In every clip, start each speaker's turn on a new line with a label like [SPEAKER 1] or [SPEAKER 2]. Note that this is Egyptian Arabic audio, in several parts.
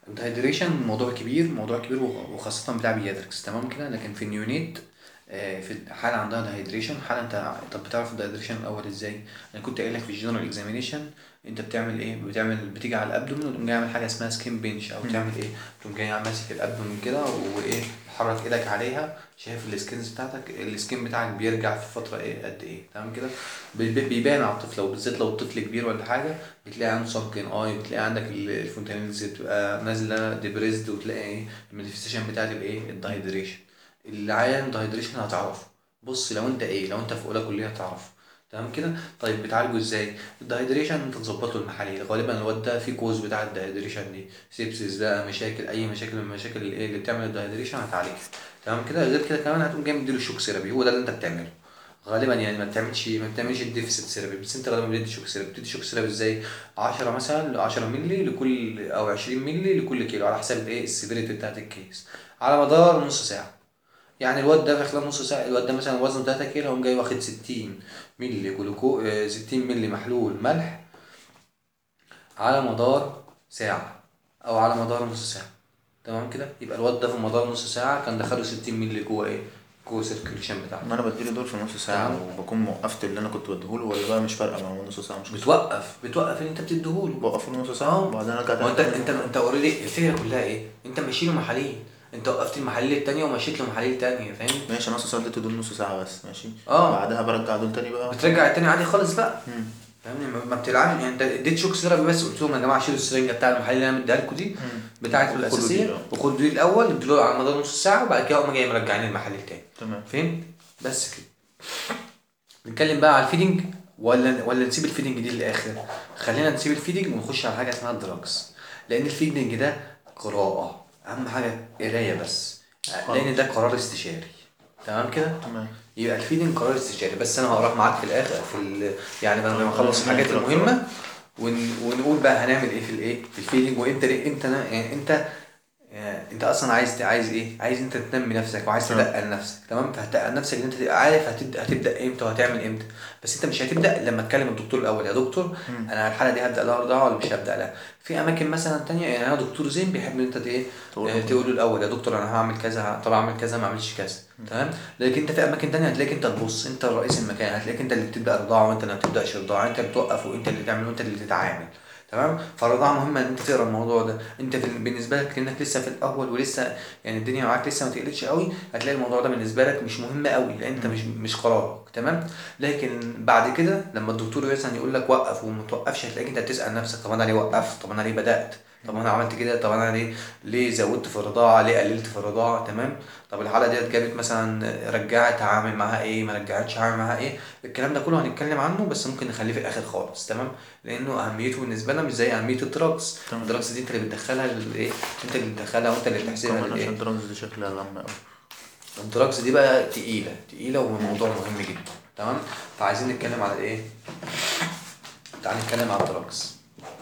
[SPEAKER 1] الدهيدريشن موضوع كبير موضوع كبير وخ- وخاصة بتاع بيدركس تمام كده لكن في النيونيت آه، في حالة عندها دهيدريشن حالة انت طب بتعرف الدهيدريشن الاول ازاي؟ انا كنت قايل لك في الجنرال اكزامينيشن انت بتعمل ايه؟ بتعمل بتيجي على الابدومين وتقوم جاي عامل حاجة اسمها سكين بنش او تعمل ايه؟ تقوم جاي ماسك الابدومين كده وايه تحرك ايدك عليها شايف السكينز بتاعتك السكين بتاعك بيرجع في فترة ايه قد ايه تمام كده؟ بي- بيبان على الطفل وبالذات لو الطفل كبير ولا حاجة بتلاقي عنده سانكن اي بتلاقي عندك ال- الفونتانيلز بتبقى نازله ديبريزد وتلاقي ايه المانيفستيشن بتاعت الايه الدهيدريشن العيان دهيدريشن هتعرفه بص لو انت ايه لو انت في اولى كليه هتعرفه تمام كده طيب بتعالجه ازاي الدهيدريشن انت تظبط له المحاليل غالبا الواد ده في كوز بتاع الدهيدريشن دي سيبسيس بقى مشاكل اي مشاكل من المشاكل اللي ايه اللي بتعمل الدهيدريشن هتعالجها تمام كده غير كده كمان هتقوم جاي مديله شوك سيرابي هو ده اللي انت بتعمله غالبا يعني ما بتعملش ما بتعملش الديفيسيت سيرابي بس انت غالبا بتدي شوك سيرابي بتدي شوك سيرابي ازاي 10 مثلا 10 مللي لكل او 20 مللي لكل كيلو على حسب الايه السيفيريتي بتاعت الكيس على مدار نص ساعه يعني الواد ده في خلال نص ساعه الواد ده مثلا وزنه 3 كيلو قام جاي واخد 60 مللي جلوكو آه، 60 مللي محلول ملح على مدار ساعه او على مدار نص ساعه تمام كده يبقى الواد ده في مدار نص ساعه كان دخله 60 مللي جوه ايه جوه السيركيوليشن بتاعته
[SPEAKER 2] ما انا بديله دول في نص ساعه
[SPEAKER 1] تمام.
[SPEAKER 2] وبكون وقفت اللي انا كنت بديهوله ولا بقى مش فارقه مع نص ساعه مش
[SPEAKER 1] بتوقف بتوقف اللي انت بتديهوله
[SPEAKER 2] بوقفه له نص
[SPEAKER 1] اه
[SPEAKER 2] ساعه وبعدين ارجع
[SPEAKER 1] ما انت
[SPEAKER 2] تاني
[SPEAKER 1] انت انت اوريدي الفكره كلها ايه؟ انت ماشي له محاليل انت وقفت المحاليل التانية ومشيت له محاليل تانية فاهم؟
[SPEAKER 2] ماشي نص ساعه اديته دول نص ساعه بس ماشي
[SPEAKER 1] اه.
[SPEAKER 2] بعدها برجع دول تاني بقى
[SPEAKER 1] بترجع التاني عادي خالص بقى
[SPEAKER 2] مم.
[SPEAKER 1] فاهمني ما- ما بتلعبش يعني انت اديت شوك سيرابي بس قلت لهم يا جماعه شيلوا السرنجه بتاع المحاليل اللي انا مديها لكم دي بتاعت
[SPEAKER 2] وخدوا دي،
[SPEAKER 1] الاساسيه
[SPEAKER 2] اه.
[SPEAKER 1] وخدوا دي الاول ادوا له على مدار نص ساعه وبعد كده قوم جاي مرجعين المحاليل تاني
[SPEAKER 2] تمام
[SPEAKER 1] فهمت؟ بس كده نتكلم بقى على الفيدنج ولا ولا نسيب الفيدنج دي للاخر خلينا نسيب الفيدنج ونخش على حاجه اسمها الدراجز لان الفيدنج ده قراءه اهم حاجه قرايه بس لان ده قرار استشاري تمام كده
[SPEAKER 2] تمام
[SPEAKER 1] يبقى الفيدنج قرار استشاري بس انا هقراه معاك في الاخر في ال... يعني بعد ما نخلص الحاجات المهمه ون... ونقول بقى هنعمل ايه في الايه في الفيدنج وانت ليه انت يعني انت يعني انت اصلا عايز عايز ايه عايز انت تنمي نفسك وعايز
[SPEAKER 2] تمام.
[SPEAKER 1] تدقق نفسك تمام فهتدقق نفسك ان انت تبقى عارف هتبدا هتبدا امتى وهتعمل امتى بس انت مش هتبدا إلا لما تكلم الدكتور الاول يا دكتور انا الحاله دي هبدا لها رضاعه ولا مش هبدا لها في اماكن مثلا تانية يعني انا دكتور زين بيحب ان انت ت- ايه
[SPEAKER 2] تقول
[SPEAKER 1] آه،
[SPEAKER 2] له.
[SPEAKER 1] تقول له الاول يا دكتور انا هعمل كذا طب اعمل كذا ما اعملش كذا تمام لكن انت في اماكن تانية هتلاقيك انت تبص انت رئيس المكان هتلاقيك انت اللي بتبدا رضاعه وانت اللي ما بتبداش رضاعه انت اللي بتوقف وانت اللي تعمل وانت اللي تتعامل تمام فالرضاعه مهمه ان انت تقرا الموضوع ده انت في بالنسبه لك لانك لسه في الاول ولسه يعني الدنيا معاك لسه ما تقلتش قوي هتلاقي الموضوع ده بالنسبه لك مش مهم قوي لان انت مش مش قرارك تمام لكن بعد كده لما الدكتور مثلا يقول لك وقف وما توقفش هتلاقيك انت بتسال نفسك طب انا ليه وقفت طب انا ليه بدات طب انا عملت كده طب انا ليه ليه زودت في الرضاعه ليه قللت في الرضاعه تمام طب الحاله ديت جابت مثلا رجعت هعمل معاها ايه ما رجعتش هعمل معاها ايه الكلام ده كله هنتكلم عنه بس ممكن نخليه في الاخر خالص تمام لانه اهميته بالنسبه لنا مش زي اهميه الدراجز
[SPEAKER 2] تمام.
[SPEAKER 1] الدراجز دي انت اللي بتدخلها للايه انت اللي بتدخلها وانت اللي بتحسبها
[SPEAKER 2] كمان
[SPEAKER 1] للايه
[SPEAKER 2] عشان الدرامز دي شكلها غم قوي
[SPEAKER 1] الدراجز دي بقى تقيلة تقيلة وموضوع مهم جدا تمام فعايزين نتكلم على ايه تعال نتكلم على الدراجز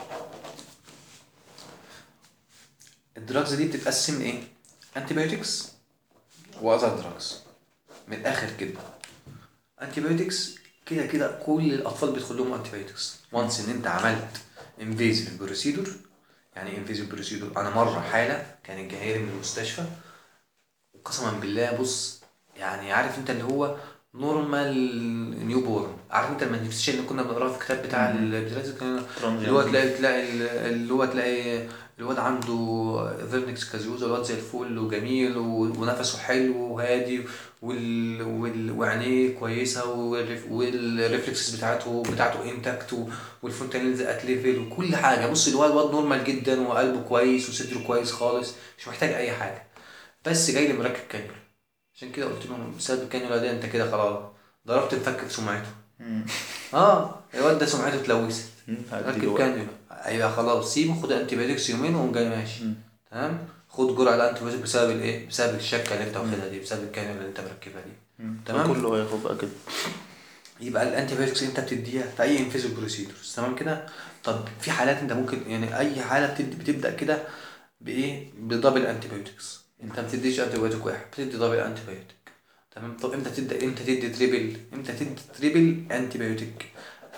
[SPEAKER 1] الدراجز دي بتتقسم ايه انتيبيوتكس واذر دراجز من الاخر كده انتيبيوتكس كده كده كل الاطفال بيدخل لهم انتيبيوتكس وانس ان انت عملت انفيزيف بروسيدور يعني انفيزيف بروسيدور انا مره حاله كانت جايه لي من المستشفى وقسما بالله بص يعني عارف انت اللي هو نورمال نيو بورن عارف انت المانيفستيشن اللي كنا بنقراه في الكتاب بتاع البيتريز كان اللي هو تلاقي تلاقي اللي هو تلاقي الواد عنده فيرنكس كازيوزا الواد زي الفل وجميل و- ونفسه حلو وهادي وال... وال... وعينيه كويسه والريف... والريفلكسز بتاعته بتاعته انتاكت والفونتانيلز ات ليفل وكل حاجه بص الواد واد نورمال جدا وقلبه كويس وصدره كويس خالص مش محتاج اي حاجه بس جاي لي مركب كانيولا عشان كده قلت لهم بسبب الكانيولا دي انت كده خلاص ضربت الفك في سمعته اه الواد ده سمعته اتلوثت ركب كانيولا ايوه خلاص سيبه خد انتي بايوتكس يومين وقوم جاي ماشي
[SPEAKER 2] مم.
[SPEAKER 1] تمام خد جرعه الانتي بايوتكس بسبب الايه بسبب الشكه اللي انت واخدها دي بسبب الكانيولا اللي انت مركبها دي تمام.
[SPEAKER 2] كله هياخد بقى كده
[SPEAKER 1] يبقى الانتي بايوتكس انت بتديها في اي انفيزيف بروسيدورز تمام كده طب في حالات انت ممكن يعني اي حاله بتد- بتبدا كده بايه بدبل انتي بايوتكس انت ما بتديش انتي بايوتك واحد بتدي دبل انتي بايوتك تمام طب امتى تبدا امتى تدي تريبل امتى تدي تريبل انتي بايوتك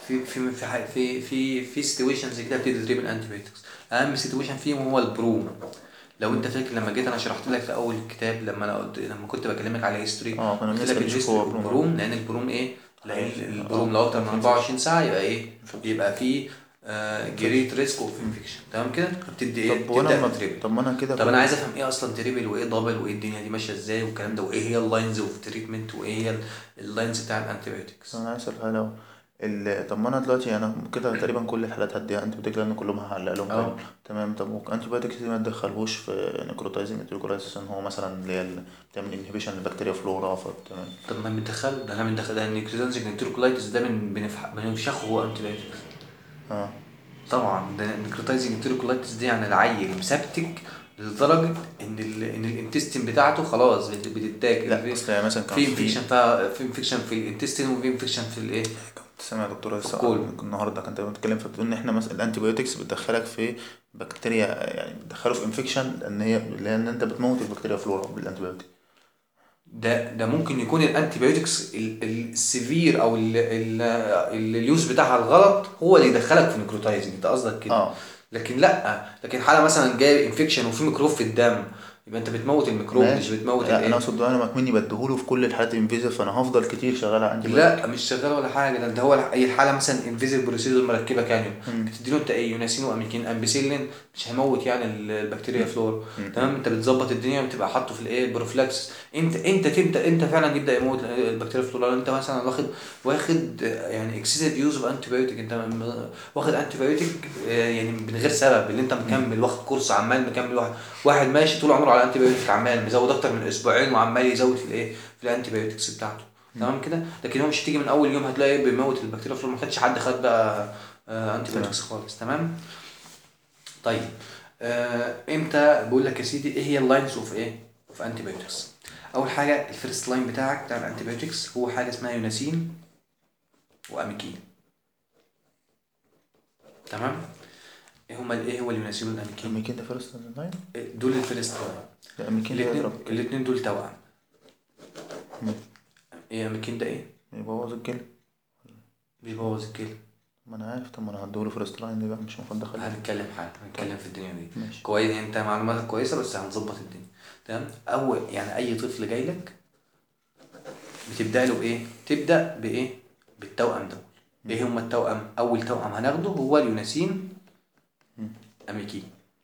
[SPEAKER 1] في في في ح- في في في سيتويشنز كده بتدي تريبل انتي بايوتكس اهم سيتويشن فيهم هو البروم لو انت فاكر لما جيت انا شرحت لك في اول الكتاب لما انا قلت لما كنت بكلمك على هيستوري
[SPEAKER 2] اه كنا
[SPEAKER 1] قلت
[SPEAKER 2] بنسأل
[SPEAKER 1] لك
[SPEAKER 2] نشوف
[SPEAKER 1] الهيستوري
[SPEAKER 2] هو بروم
[SPEAKER 1] البروم لان البروم ايه لان
[SPEAKER 2] هيفرق.
[SPEAKER 1] البروم
[SPEAKER 2] اه.
[SPEAKER 1] لو اكتر من
[SPEAKER 2] infection.
[SPEAKER 1] 24 ساعه يبقى ايه يبقى في جريت ريسك اوف انفكشن تمام كده بتدي ايه
[SPEAKER 2] طب وانا
[SPEAKER 1] تبدا
[SPEAKER 2] ما
[SPEAKER 1] بتريبل
[SPEAKER 2] طب ما انا كده
[SPEAKER 1] طب انا عايز افهم ايه اصلا تريبل وايه دبل وايه الدنيا دي ماشيه ازاي والكلام ده وايه هي اللاينز اوف تريتمنت وايه هي اللاينز بتاع الانتيبيوتكس
[SPEAKER 2] انا عايز اسال حاجه لو ال... طب ما انا دلوقتي انا كده تقريبا كل الحالات هديها انتي بايوتيك لان كلهم هعلق لهم
[SPEAKER 1] اه.
[SPEAKER 2] كده تمام طب انتي بايوتيك دي ما تدخلهوش في نيكروتايزنج انتريكولايسيس ان هو مثلا اللي هي ال- بتعمل انهبيشن للبكتيريا فلورا فتمام
[SPEAKER 1] طب ما بندخل ده احنا بندخل ده النيكروتانزيك انتركولايتس ده بن- بنفح- بنفشخه هو انتيبيوتكس
[SPEAKER 2] اه
[SPEAKER 1] طبعا ده النيكروتايزنج انتركولايتس دي يعني العيل مسبتك لدرجه ان ال ان الانتستين بتاعته خلاص بت- بتتاكل
[SPEAKER 2] لا
[SPEAKER 1] في-
[SPEAKER 2] اصل يعني مثلا كان
[SPEAKER 1] في
[SPEAKER 2] في
[SPEAKER 1] انفكشن فيها في انفكشن في الانتستين وفي انفكشن في الايه
[SPEAKER 2] كنت سامع دكتوره لسه
[SPEAKER 1] كل.
[SPEAKER 2] النهارده كانت بتتكلم فبتقول ان احنا مثلا الانتي بايوتكس بتدخلك في بكتيريا يعني بتدخله في انفكشن لان هي لان انت بتموت البكتيريا فلورا بالانتي بايوتيك
[SPEAKER 1] ده ده ممكن يكون الانتي بايوتكس ال- ال- السيفير او ال- ال- ال- اليوز بتاعها الغلط هو اللي يدخلك في نيكروتايزنج انت قصدك كده
[SPEAKER 2] اه
[SPEAKER 1] لكن لا لكن حاله مثلا جاي انفكشن وفي ميكروب في الدم يبقى انت بتموت الميكروب مش
[SPEAKER 2] ماشي.
[SPEAKER 1] بتموت
[SPEAKER 2] لا انا
[SPEAKER 1] الايه
[SPEAKER 2] اقصد انا مكمني بديهوله في كل الحالات انفيزيف فانا هفضل كتير شغال على انتي
[SPEAKER 1] لا مش شغال ولا حاجه ده انت هو الح- اي حاله مثلا انفيزيف بروسيدور مركبه كانيوم بتديله انت ايه يوناسين واميكين امبيسيلين مش هيموت يعني ال- البكتيريا فلور تمام انت بتظبط الدنيا وبتبقى حاطه في الايه البروفلاكس انت انت تبدا انت فعلا يبدا يموت البكتيريا فلور لو انت مثلا واخد واخد يعني اكسسيف يوز اوف انتي بايوتيك انت م- واخد انتي بايوتيك يعني من غير سبب اللي انت مكمل واخد كورس عمال مكمل واحد واحد ماشي طول عمره على انتي بايوتيك عمال مزود اكتر من اسبوعين وعمال يزود في الايه في الانتي بايوتكس بتاعته تمام كده لكن هو مش هتيجي من اول يوم هتلاقي بيموت البكتيريا فلور ما خدش حد خد بقى انتي بايوتكس خالص تمام طيب آه امتى بقول لك يا سيدي ايه هي اللاينز اوف ايه اوف انتي بايوتكس اول حاجه الفيرست لاين بتاعك بتاع الانتي بايوتكس هو حاجه اسمها يوناسين واميكين تمام ايه هما ايه هو اليوناسين والاميكين
[SPEAKER 2] اميكين ده فيرست لاين
[SPEAKER 1] دول الفيرست لاين
[SPEAKER 2] لا اميكين ده
[SPEAKER 1] الاثنين
[SPEAKER 2] يضرب
[SPEAKER 1] الاثنين دول توأم
[SPEAKER 2] مم.
[SPEAKER 1] ايه اميكين ده ايه
[SPEAKER 2] يبوظ الكلى
[SPEAKER 1] بيبوظ الكلى
[SPEAKER 2] ما انا عارف طب ما انا هديهوله فيرست لاين دي بقى مش المفروض ادخله
[SPEAKER 1] هنتكلم حاجه هنتكلم في الدنيا دي
[SPEAKER 2] ماشي
[SPEAKER 1] كويس انت معلوماتك كويسه بس هنظبط الدنيا تمام اول يعني اي طفل جاي لك بتبدا له بايه تبدا بايه بالتوأم دول ايه هما التوأم اول توأم هناخده هو اليوناسين اميكين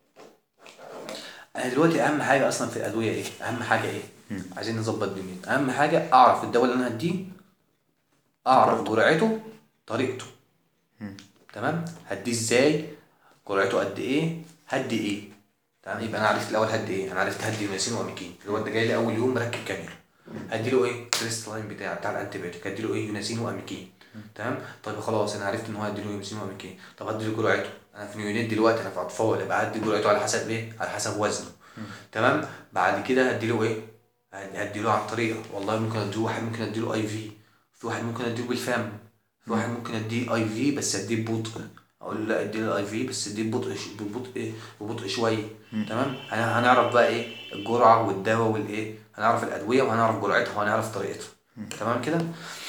[SPEAKER 1] انا دلوقتي اهم حاجه اصلا في الادويه ايه اهم حاجه ايه
[SPEAKER 2] مم.
[SPEAKER 1] عايزين نظبط الدنيا اهم حاجه اعرف الدواء اللي انا هديه اعرف جرعته طريقته
[SPEAKER 2] مم.
[SPEAKER 1] تمام هديه ازاي جرعته قد ايه هدي ايه تمام يبقى انا عرفت الاول هدي ايه انا عرفت هدي يونسين واميكين اللي هو انت جاي لي اول يوم مركب كاميرا هدي له ايه الكريست لاين بتاع بتاع الانتيبيوتيك هدي له ايه يونسين واميكين تمام طيب خلاص انا عرفت ان هو هدي له يونسين واميكين طب هدي له جرعته انا في نيونيت دلوقتي انا في اطفال يبقى هدي جرعته على حسب ايه على حسب وزنه تمام بعد كده هدي له ايه هدي له عن طريقه والله ممكن اديه واحد ممكن ادي له اي في في واحد ممكن اديه بالفم في واحد ممكن اديه اي في بس اديه ببطء اقول له لا ادي له اي في بس اديه ببطء ش- ببطء ببطء شويه تمام هن- هنعرف بقى ايه الجرعه والدواء والايه هنعرف الادويه وهنعرف جرعتها وهنعرف طريقتها تمام كده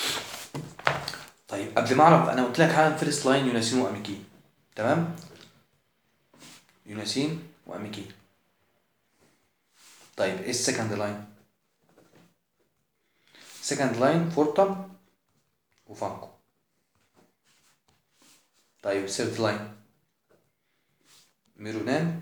[SPEAKER 1] طيب قبل ما اعرف انا قلت لك حالا فيرست لاين يوناسين واميكين تمام يوناسين واميكين طيب ايه السكند لاين سكند لاين فورتم وفانكو طيب ثيرد لاين ميرونام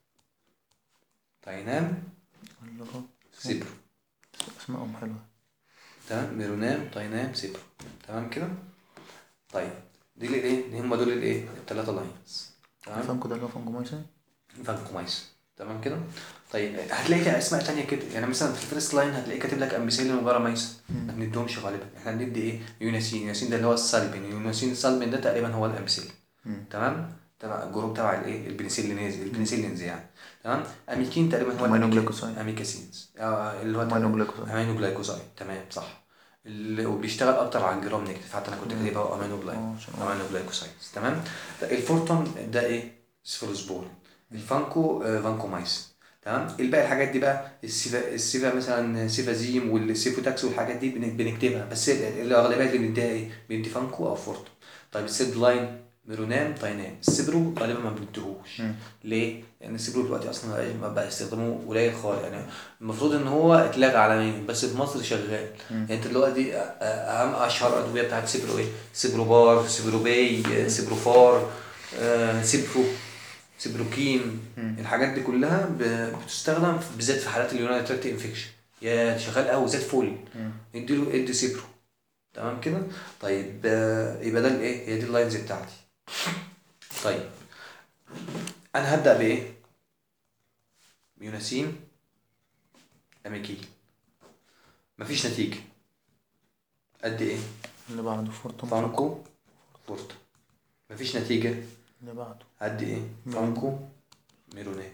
[SPEAKER 1] تاينام
[SPEAKER 2] اللي هو
[SPEAKER 1] سيبرو
[SPEAKER 2] اسمائهم حلوه
[SPEAKER 1] تمام ميرونام تاينام سيبرو تمام كده طيب دي الايه دي هم دول الايه الثلاثه لاينز تمام
[SPEAKER 2] فانكو ده اللي هو فانكومايسين
[SPEAKER 1] فانكومايسين تمام كده طيب هتلاقي فيها اسماء تانية كده يعني مثلا في الفيرست لاين هتلاقي كاتب لك امبيسيلين وباراميسين ما بندهمش غالبا احنا بندي ايه يوناسين يوناسين ده اللي هو السالبين يوناسين السالبين ده تقريبا هو الامبيسيلين
[SPEAKER 2] مم.
[SPEAKER 1] تمام تبع الجروب تبع الايه البنسلينيز البنسلينز يعني تمام اميكين تقريبا هو
[SPEAKER 2] أمينو
[SPEAKER 1] الأميكين-
[SPEAKER 2] جلايكوسايد.
[SPEAKER 1] اميكاسينز آه اللي هو
[SPEAKER 2] أمينو جلايكوسايد.
[SPEAKER 1] امينو جلايكوسايد تمام صح ال- وبيشتغل اكتر على الجرام نيجاتيف حتى انا كنت كاتبها هو امينو جلاي
[SPEAKER 2] اه، عشان-
[SPEAKER 1] امينو جلايكوسايدز تمام الفورتون ده ايه سفيروسبور الفانكو آه فانكومايسين تمام الباقي الحاجات دي بقى السيفا السيفا مثلا سيفازيم والسيفوتاكس والحاجات دي بن- بنكتبها بس ال- الاغلبيه اللي بنديها ايه بندي فانكو او فورتون طيب السيد لاين ميرونام تاينام السبرو غالبا ما بنديهوش
[SPEAKER 2] مم.
[SPEAKER 1] ليه؟ لان السبرو دلوقتي اصلا ما بقى استخدامه قليل خالص يعني المفروض ان هو اتلغى عالميا بس في مصر شغال يعني انت دلوقتي أ- أ- اهم اشهر ادويه بتاعت سبرو ايه؟ سبرو بار سبرو باي سبرو فار آه، سبرو سبروكين الحاجات دي كلها ب- بتستخدم في- بالذات في حالات اليونايتد تراكت انفكشن يا شغال قوي زي الفل اديله ادي سيبرو تمام كده طيب آه، يبقى ده الايه هي دي اللاينز بتاعتي طيب انا هبدا بايه يوناسين اميكيل مفيش نتيجه قد ايه
[SPEAKER 2] اللي بعده فورتون
[SPEAKER 1] فانكو فورتا مفيش نتيجه
[SPEAKER 2] اللي بعده
[SPEAKER 1] قد ايه فانكو ميرونيه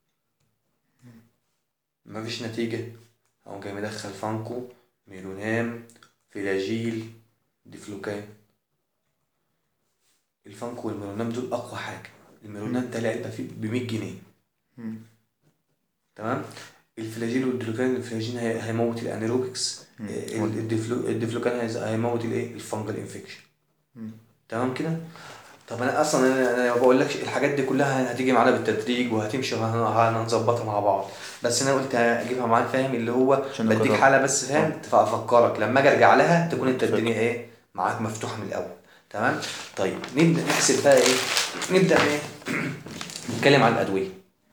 [SPEAKER 1] مفيش نتيجة أقوم جاي مدخل فانكو ميرونام فلاجيل ديفلوكان الفانكو والميرونام دول أقوى حاجة الميرونام ده العلبة فيه بمية جنيه
[SPEAKER 2] مم.
[SPEAKER 1] تمام الفلاجيل والديفلوكان الفلاجيل هي- هيموت الانيروبكس
[SPEAKER 2] مم.
[SPEAKER 1] ال- الديفلو- الديفلوكان هيز- هيموت الايه الفنجل انفكشن
[SPEAKER 2] مم.
[SPEAKER 1] تمام كده طب انا اصلا انا انا ما بقولكش الحاجات دي كلها هتيجي معانا بالتدريج وهتمشي وهن- هنظبطها مع بعض بس انا قلت اجيبها معاك فاهم اللي هو
[SPEAKER 2] عشان
[SPEAKER 1] بديك
[SPEAKER 2] نجرب.
[SPEAKER 1] حاله بس فاهم افكرك لما اجي ارجع لها تكون انت
[SPEAKER 2] فكرة.
[SPEAKER 1] الدنيا ايه معاك مفتوحه من الاول تمام طيب نبدا نحسب بقى ايه نبدا ايه نتكلم عن الادويه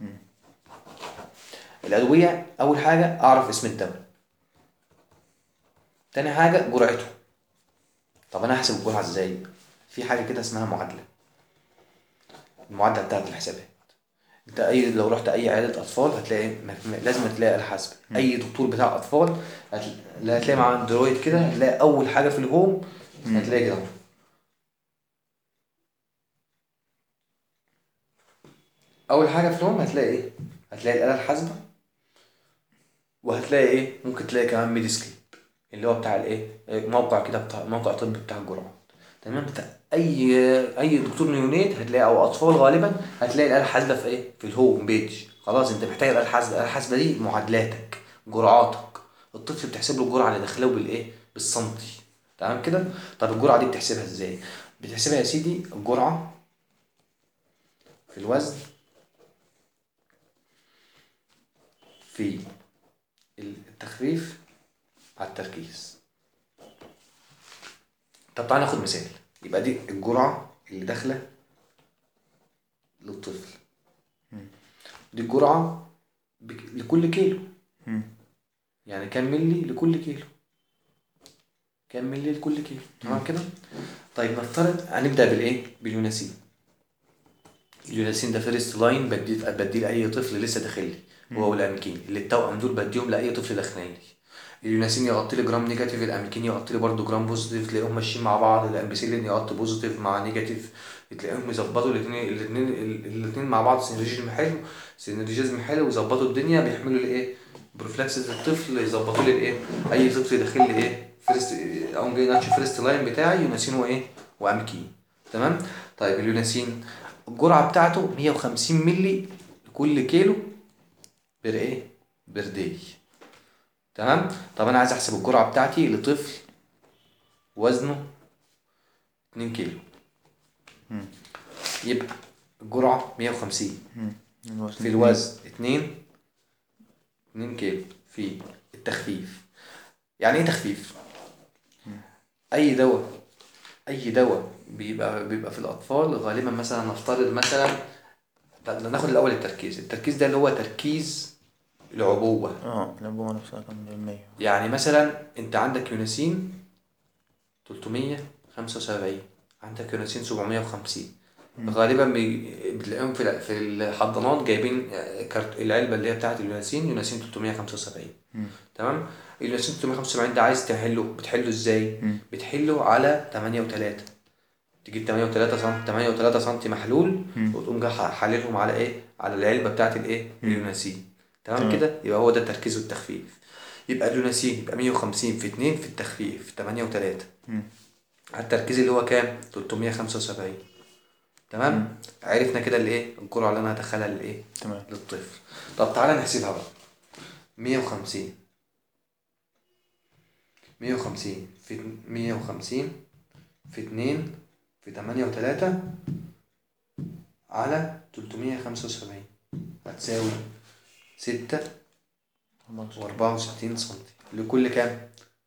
[SPEAKER 1] الادويه اول حاجه اعرف اسم الدواء تاني حاجه جرعته طب انا هحسب الجرعه ازاي في حاجه كده اسمها معادله المعادله بتاعت الحسابات انت اي لو رحت اي عياده اطفال هتلاقي م- م- لازم تلاقي آلة حاسبه اي دكتور بتاع اطفال هت- لا هتلاقي معاه اندرويد كده هتلاقي اول حاجه في الهوم هتلاقي كده اول حاجه في الهوم هتلاقي ايه هتلاقي الاله الحاسبه وهتلاقي ايه ممكن تلاقي كمان ميديسكيب اللي هو بتاع الايه موقع كده بتاع موقع طبي بتاع الجرعات تمام بتاع اي اي دكتور نيونيت هتلاقي او اطفال غالبا هتلاقي الاله الحاسبه في ايه في الهوم بيج خلاص انت محتاج الاله الحاسبه الاله الحاسبه دي معادلاتك جرعاتك الطفل بتحسب له الجرعه اللي داخله بالايه بالسنتي تمام كده طب الجرعه دي بتحسبها ازاي بتحسبها يا سيدي الجرعه في الوزن في التخفيف على التركيز طب تعالى ناخد مثال يبقى دي الجرعة اللي داخلة للطفل دي الجرعة بك... لكل كيلو
[SPEAKER 2] مم.
[SPEAKER 1] يعني كام ملي لكل كيلو كام ملي لكل كيلو تمام كده طيب نفترض هنبدأ بالإيه باليوناسين اليوناسين ده فيرست لاين بديه بديه لأي طفل لسه داخل لي هو والأمكين اللي التوأم دول بديهم لأي طفل داخل لي اليوناسين يغطي لي جرام نيجاتيف الاميكين يغطي لي برضه جرام بوزيتيف تلاقيهم ماشيين مع بعض الامبيسيلين يغطي بوزيتيف مع نيجاتيف تلاقيهم يظبطوا الاثنين الاثنين الاثنين مع بعض سينرجيزم حلو سينرجيزم حلو ويظبطوا الدنيا بيحملوا الايه بروفلاكسس الطفل يظبطوا لي الايه اي طفل داخل لي ايه فيرست اقوم جاي ناتش فيرست لاين بتاعي يوناسين وايه واميكين تمام طيب اليوناسين الجرعه بتاعته 150 مللي لكل كيلو بر ايه بر داي تمام طب انا عايز احسب الجرعه بتاعتي لطفل وزنه 2 كيلو يبقى الجرعه 150
[SPEAKER 2] مم. الوزن.
[SPEAKER 1] في الوزن 2 2 كيلو في التخفيف يعني ايه تخفيف اي دواء اي دواء بيبقى بيبقى في الاطفال غالبا مثلا نفترض مثلا طب ناخد الاول التركيز التركيز ده اللي هو تركيز العبوه
[SPEAKER 2] اه الأنبوبة نفسها كام بالمية
[SPEAKER 1] يعني مثلا انت عندك يونسين 375 عندك يونسين 750 غالبا بي- بتلاقيهم في ال- في الحضانات جايبين آه، كارت العلبه اللي هي بتاعت اليونسين يونسين 375 تمام اليونسين 375 ده عايز تحله بتحله ازاي
[SPEAKER 2] مم.
[SPEAKER 1] بتحله على 8 و3 تجيب 8 و3 سم 8 و3 سم محلول
[SPEAKER 2] مم.
[SPEAKER 1] وتقوم جاي حللهم على ايه على العلبه بتاعت الايه اليونسين تمام
[SPEAKER 2] تمام.
[SPEAKER 1] كده يبقى هو ده التركيز والتخفيف يبقى اليونسين يبقى 150 في 2 في التخفيف 8 و3
[SPEAKER 2] مم.
[SPEAKER 1] على التركيز اللي هو كام 375 تمام عرفنا كده الايه الجرعه اللي انا هدخلها للايه
[SPEAKER 2] تمام
[SPEAKER 1] للطفل طب تعالى نحسبها بقى 150 150 في 150 في 2 في تمانية وتلاتة على تلتمية خمسة وسبعين هتساوي ستة وأربعة وستين سنتي لكل كام؟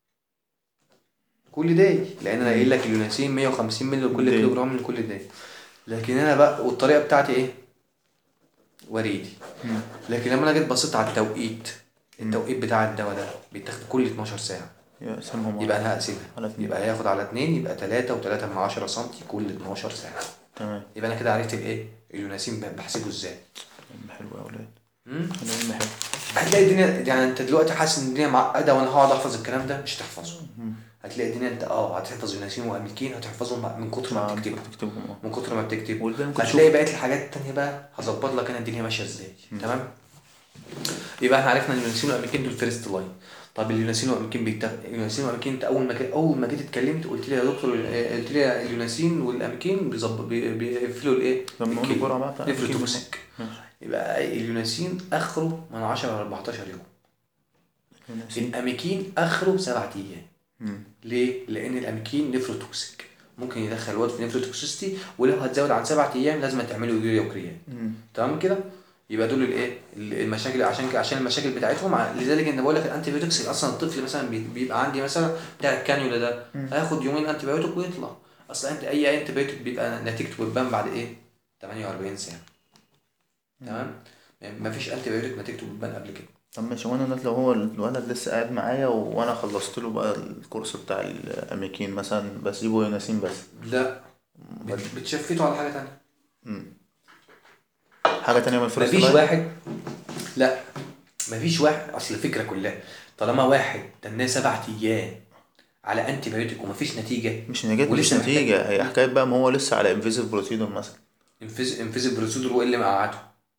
[SPEAKER 1] كل داي لأن أنا قايل لك اليوناسين مية وخمسين مللي لكل
[SPEAKER 2] داي.
[SPEAKER 1] كيلو جرام لكل داي لكن أنا بقى والطريقة بتاعتي إيه؟ وريدي
[SPEAKER 2] مم.
[SPEAKER 1] لكن لما أنا جيت بصيت على التوقيت التوقيت بتاع الدواء ده بيتاخد كل 12 ساعة
[SPEAKER 2] يقسمهم
[SPEAKER 1] يبقى أنا هقسمها
[SPEAKER 2] على اتنين
[SPEAKER 1] يبقى هياخد على اتنين يبقى تلاتة وتلاتة من عشرة سنتي كل 12 ساعة
[SPEAKER 2] تمام
[SPEAKER 1] يبقى أنا كده عرفت الإيه؟ اليوناسين بحسبه إزاي
[SPEAKER 2] علم حلو يا ولاد
[SPEAKER 1] مم؟
[SPEAKER 2] العلم حلو
[SPEAKER 1] هتلاقي الدنيا يعني انت دلوقتي حاسس ان الدنيا معقده وانا هقعد احفظ الكلام ده مش هتحفظه
[SPEAKER 2] مم.
[SPEAKER 1] هتلاقي الدنيا انت اه هتحفظ يوناسين وامريكين هتحفظهم من كتر ما
[SPEAKER 2] ما
[SPEAKER 1] بتكتبهم
[SPEAKER 2] بتكتبهم اه
[SPEAKER 1] من كتر ما بتكتب
[SPEAKER 2] والباقي ممكن
[SPEAKER 1] هتلاقي
[SPEAKER 2] تشوف
[SPEAKER 1] بقيه الحاجات التانية بقى هظبط لك انا الدنيا ماشيه ازاي تمام يبقى احنا عرفنا ان اليوناسين والامريكين دول فيرست لاين طب اليوناسين والامريكين بيتاخد اليوناسين والامريكين انت اول ما ك... اول ما جيت اتكلمت قلت لي يا دكتور اه، قلت لي اليوناسين والامريكين بيظبط بي- بيقفلوا الايه؟
[SPEAKER 2] لما نقول
[SPEAKER 1] الكلى.
[SPEAKER 2] الجرعة بقى بتاع الأمريكين
[SPEAKER 1] نفروتوكسيك
[SPEAKER 2] ماشي.
[SPEAKER 1] يبقى اليوناسين اخره من 10 ل 14 يوم
[SPEAKER 2] اليوناسين.
[SPEAKER 1] الاميكين اخره سبعة ايام
[SPEAKER 2] مم.
[SPEAKER 1] ليه؟ لان الاميكين نفروتوكسيك ممكن يدخل الواد في نفروتوكسيستي ولو هتزود عن سبعة ايام لازم تعملوا يوريا وكريات
[SPEAKER 2] مم.
[SPEAKER 1] تمام كده؟ يبقى دول الايه؟ المشاكل عشان كده عشان المشاكل بتاعتهم ع- لذلك انا بقول لك الانتي بيوتكس اصلا الطفل مثلا بي- بيبقى عندي مثلا بتاع الكانيولا ده هياخد يومين انتي بيوتك ويطلع اصلا انت اي انتي بيوتك بيبقى نتيجته بتبان بعد ايه؟ 48 ساعه تمام؟ ما فيش انتي بيوتك نتيجته بتبان قبل كده
[SPEAKER 2] طب ماشي وانا دلوقتي لو هو الولد لسه قاعد معايا وانا خلصت له بقى الكورس بتاع الامريكين مثلا بسيبه يوناسين بس
[SPEAKER 1] لا بت- بتشفته على حاجه تانية
[SPEAKER 2] مم. حاجة تانية من الفريست
[SPEAKER 1] مفيش
[SPEAKER 2] لاين؟
[SPEAKER 1] واحد لا مفيش واحد اصل الفكره كلها طالما واحد تناه سبع ايام على انتي بايوتيك ومفيش نتيجه
[SPEAKER 2] مش نتيجة مش
[SPEAKER 1] ولسه محتاج-
[SPEAKER 2] نتيجة هي حكاية بقى ما هو لسه على انفيزيف بروسيدور مثلا
[SPEAKER 1] انفيز انفيز بروسيدور وايه اللي مقعده؟